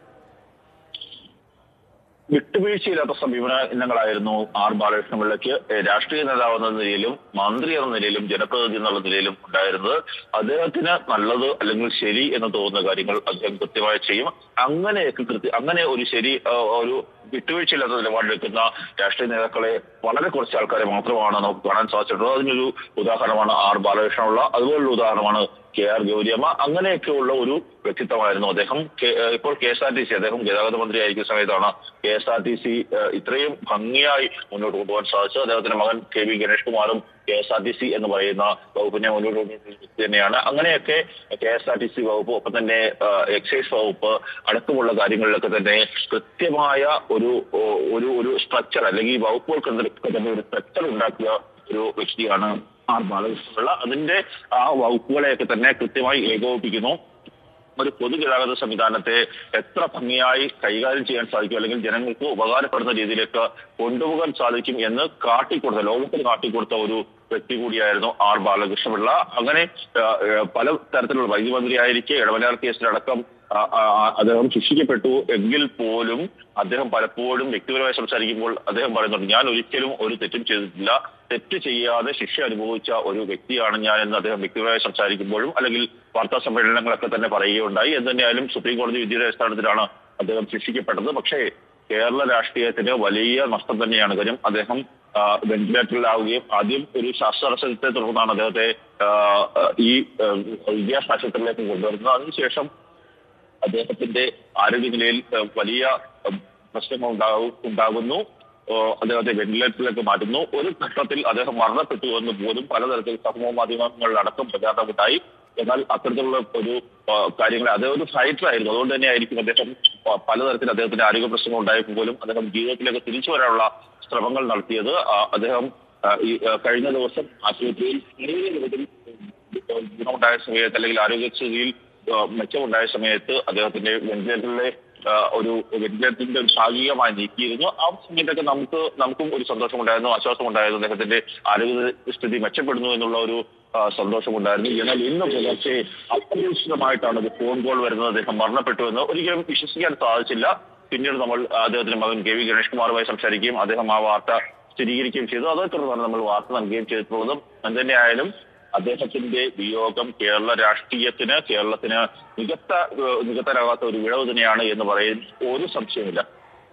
വിട്ടുവീഴ്ചയില്ലാത്ത സമീപനങ്ങളായിരുന്നു ആർ ബാലകൃഷ്ണപിള്ളയ്ക്ക് രാഷ്ട്രീയ നേതാവ് എന്ന നിലയിലും മന്ത്രി എന്ന നിലയിലും ജനപ്രതിനിധി എന്നുള്ള നിലയിലും ഉണ്ടായിരുന്നത് അദ്ദേഹത്തിന് നല്ലത് അല്ലെങ്കിൽ ശരി എന്ന് തോന്നുന്ന കാര്യങ്ങൾ അദ്ദേഹം കൃത്യമായി ചെയ്യും അങ്ങനെയൊക്കെ കൃത്യ അങ്ങനെ ഒരു ശരി ആ, ഒരു വിട്ടുവീഴ്ചയില്ലാത്ത നിലപാടെടുക്കുന്ന രാഷ്ട്രീയ നേതാക്കളെ വളരെ കുറച്ച് ആൾക്കാരെ മാത്രമാണ് നമുക്ക് കാണാൻ സാധിച്ചിട്ടുള്ളത് അതിനൊരു ഉദാഹരണമാണ് ആർ ബാലകൃഷ്ണനുള്ള അതുപോലുള്ള ഉദാഹരണമാണ് കെ ആർ ഗൗരിയമ്മ അങ്ങനെയൊക്കെയുള്ള ഒരു വ്യക്തിത്വമായിരുന്നു അദ്ദേഹം കെ- ഏഹ് ഇപ്പോൾ K S R T C അദ്ദേഹം ഗതാഗത മന്ത്രി ആയിരിക്കുന്ന സമയത്താണ് K S R T C ഇത്രയും ഭംഗിയായി മുന്നോട്ട് കൊണ്ടുപോകാൻ സാധിച്ചത് അദ്ദേഹത്തിന്റെ മകൻ കെ വി ഗണേഷ് കുമാറും K S R T C എന്ന് പറയുന്ന വകുപ്പിനെ മുന്നോട്ട് കൊണ്ടുപോകുന്ന വ്യക്തി തന്നെയാണ് അങ്ങനെയൊക്കെ K S R T C വകുപ്പ് ഒപ്പം തന്നെ ഏഹ്, എക്സൈസ് വകുപ്പ് അടക്കമുള്ള കാര്യങ്ങളിലൊക്കെ തന്നെ കൃത്യമായ ഒരു ഓ- ഒരു ഒരു സ്ട്രക്ചർ അല്ലെങ്കിൽ ഈ വകുപ്പുകൾക്ക് തന്നെ ഒരു സ്ട്രക്ചർ ഉണ്ടാക്കിയ ഒരു വ്യക്തിയാണ് ആർ ബാലകൃഷ്ണപിള്ള അതിന്റെ ആ വകുപ്പുകളെയൊക്കെ തന്നെ കൃത്യമായി ഏകോപിപ്പിക്കുന്നു ഒരു പൊതുഗതാഗത സംവിധാനത്തെ എത്ര ഭംഗിയായി കൈകാര്യം ചെയ്യാൻ സാധിക്കും അല്ലെങ്കിൽ ജനങ്ങൾക്ക് ഉപകാരപ്പെടുന്ന രീതിയിലേക്ക് കൊണ്ടുപോകാൻ സാധിക്കും എന്ന് കാട്ടിക്കൊടുത്ത ലോകത്തിന് കാട്ടിക്കൊടുത്ത ഒരു വ്യക്തി കൂടിയായിരുന്നു ആർ ബാലകൃഷ്ണപിള്ള അങ്ങനെ ആ, ആ, പല തരത്തിലുള്ള വൈദ്യുതി മന്ത്രിയായിരിക്കെ ഇടവലാർ കേസിലടക്കം ആ, ആ, ആ, അദ്ദേഹം ശിക്ഷിക്കപ്പെട്ടു എങ്കിൽ പോലും അദ്ദേഹം പലപ്പോഴും വ്യക്തിപരമായി സംസാരിക്കുമ്പോൾ അദ്ദേഹം പറയുന്നുണ്ട് ഞാൻ ഒരിക്കലും ഒരു തെറ്റും ചെയ്തിട്ടില്ല തെറ്റ് ചെയ്യാതെ ശിക്ഷ അനുഭവിച്ച ഒരു വ്യക്തിയാണ് ഞാൻ എന്ന് അദ്ദേഹം വ്യക്തിപരമായി സംസാരിക്കുമ്പോഴും അല്ലെങ്കിൽ വാർത്താ സമ്മേളനങ്ങളൊക്കെ തന്നെ പറയുകയുണ്ടായി എന്ന് തന്നെയായാലും സുപ്രീം കോടതി വിധിയുടെ അടിസ്ഥാനത്തിലാണ് അദ്ദേഹം ശിക്ഷിക്കപ്പെട്ടത് പക്ഷേ കേരള രാഷ്ട്രീയത്തിന് വലിയ നഷ്ടം തന്നെയാണ് കാര്യം അദ്ദേഹം ആ, വെന്റിലേറ്ററിലാവുകയും ആദ്യം ഒരു ശ്വാസതടസ്സത്തെ തുടർന്നാണ് അദ്ദേഹത്തെ ആ, ആ, ഈ ആ, വിദ്യാഭ്യാസ ആശുപത്രിയിലേക്ക് കൊണ്ടുവരുന്നത് അതിനുശേഷം അദ്ദേഹത്തിന്റെ ആരോഗ്യനിലയിൽ ഏഹ്, വലിയ ഏഹ്, പ്രശ്നങ്ങൾ ഉണ്ടാകും ഉണ്ടാകുന്നു ഏഹ്, അദ്ദേഹത്തെ വെന്റിലേറ്ററിലേക്ക് മാറ്റുന്നു ഒരു ഘട്ടത്തിൽ അദ്ദേഹം മരണപ്പെട്ടു എന്ന് പോലും പലതരത്തിൽ സമൂഹ മാധ്യമങ്ങളിലടക്കം പ്രചാരണമുണ്ടായി എന്നാൽ അത്തരത്തിലുള്ള ഒരു ഏഹ്, കാര്യങ്ങൾ അദ്ദേഹം ഒരു ഫൈറ്റർ ആയിരുന്നു അതുകൊണ്ട് തന്നെ ആയിരിക്കും അദ്ദേഹം പ- പലതരത്തിൽ അദ്ദേഹത്തിന്റെ ആരോഗ്യ പ്രശ്നങ്ങൾ ഉണ്ടായപ്പോൾ പോലും അദ്ദേഹം ജീവിതത്തിലേക്ക് തിരിച്ചു വരാനുള്ള ശ്രമങ്ങൾ നടത്തിയത് ആ, അദ്ദേഹം ആ, ഈ ആ, കഴിഞ്ഞ ദിവസം ആശുപത്രിയിൽ ചെറിയ തോതിൽ ഗുണമുണ്ടായ സമയത്ത് അല്ലെങ്കിൽ ആരോഗ്യസ്ഥിതിയിൽ ആ, മെച്ചമുണ്ടായ സമയത്ത് അദ്ദേഹത്തിന്റെ വെന്റിലേറ്ററിലെ ആ, ഒരു വെന്റിലേറ്ററിന്റെ ഒരു ഭാഗികമായി നീക്കിയിരുന്നു ആ സമയത്തൊക്കെ നമുക്ക് നമുക്കും ഒരു സന്തോഷമുണ്ടായിരുന്നു ആശ്വാസമുണ്ടായിരുന്നു അദ്ദേഹത്തിന്റെ ആരോഗ്യസ്ഥിതി മെച്ചപ്പെടുന്നു എന്നുള്ള ഒരു ആ, സന്തോഷമുണ്ടായിരുന്നു എന്നാൽ ഇന്ന് പുലർച്ചെ അപ്രതീക്ഷിതമായിട്ടാണ് ഒരു ഫോൺ കോൾ വരുന്നത് അദ്ദേഹം മരണപ്പെട്ടു എന്ന് ഒരിക്കലും വിശ്വസിക്കാൻ സാധിച്ചില്ല പിന്നീട് നമ്മൾ അദ്ദേഹത്തിന്റെ മകൻ കെ വി ഗണേഷ് കുമാറുമായി സംസാരിക്കുകയും അദ്ദേഹം ആ വാർത്ത സ്ഥിരീകരിക്കുകയും ചെയ്തു അതേ തുടർന്നാണ് നമ്മൾ വാർത്ത നൽകുകയും ചെയ്തിട്ടുള്ളതും എന്തുതന്നെയായാലും അദ്ദേഹത്തിന്റെ വിയോഗം കേരള രാഷ്ട്രീയത്തിന് കേരളത്തിന് നികത്ത ഏഹ് നികത്താനാകാത്ത ഒരു വിടവ് തന്നെയാണ് എന്ന് പറയാൻ ഒരു സംശയമില്ല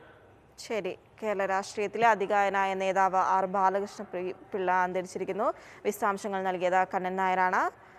ശരി കേരള രാഷ്ട്രീയത്തിലെ അധികായനായ നേതാവ് ആർ ബാലകൃഷ്ണ പി- പിള്ള അന്തരിച്ചിരിക്കുന്നു വിശദാംശങ്ങൾ നൽകിയത് കണ്ണൻ നായരാണ്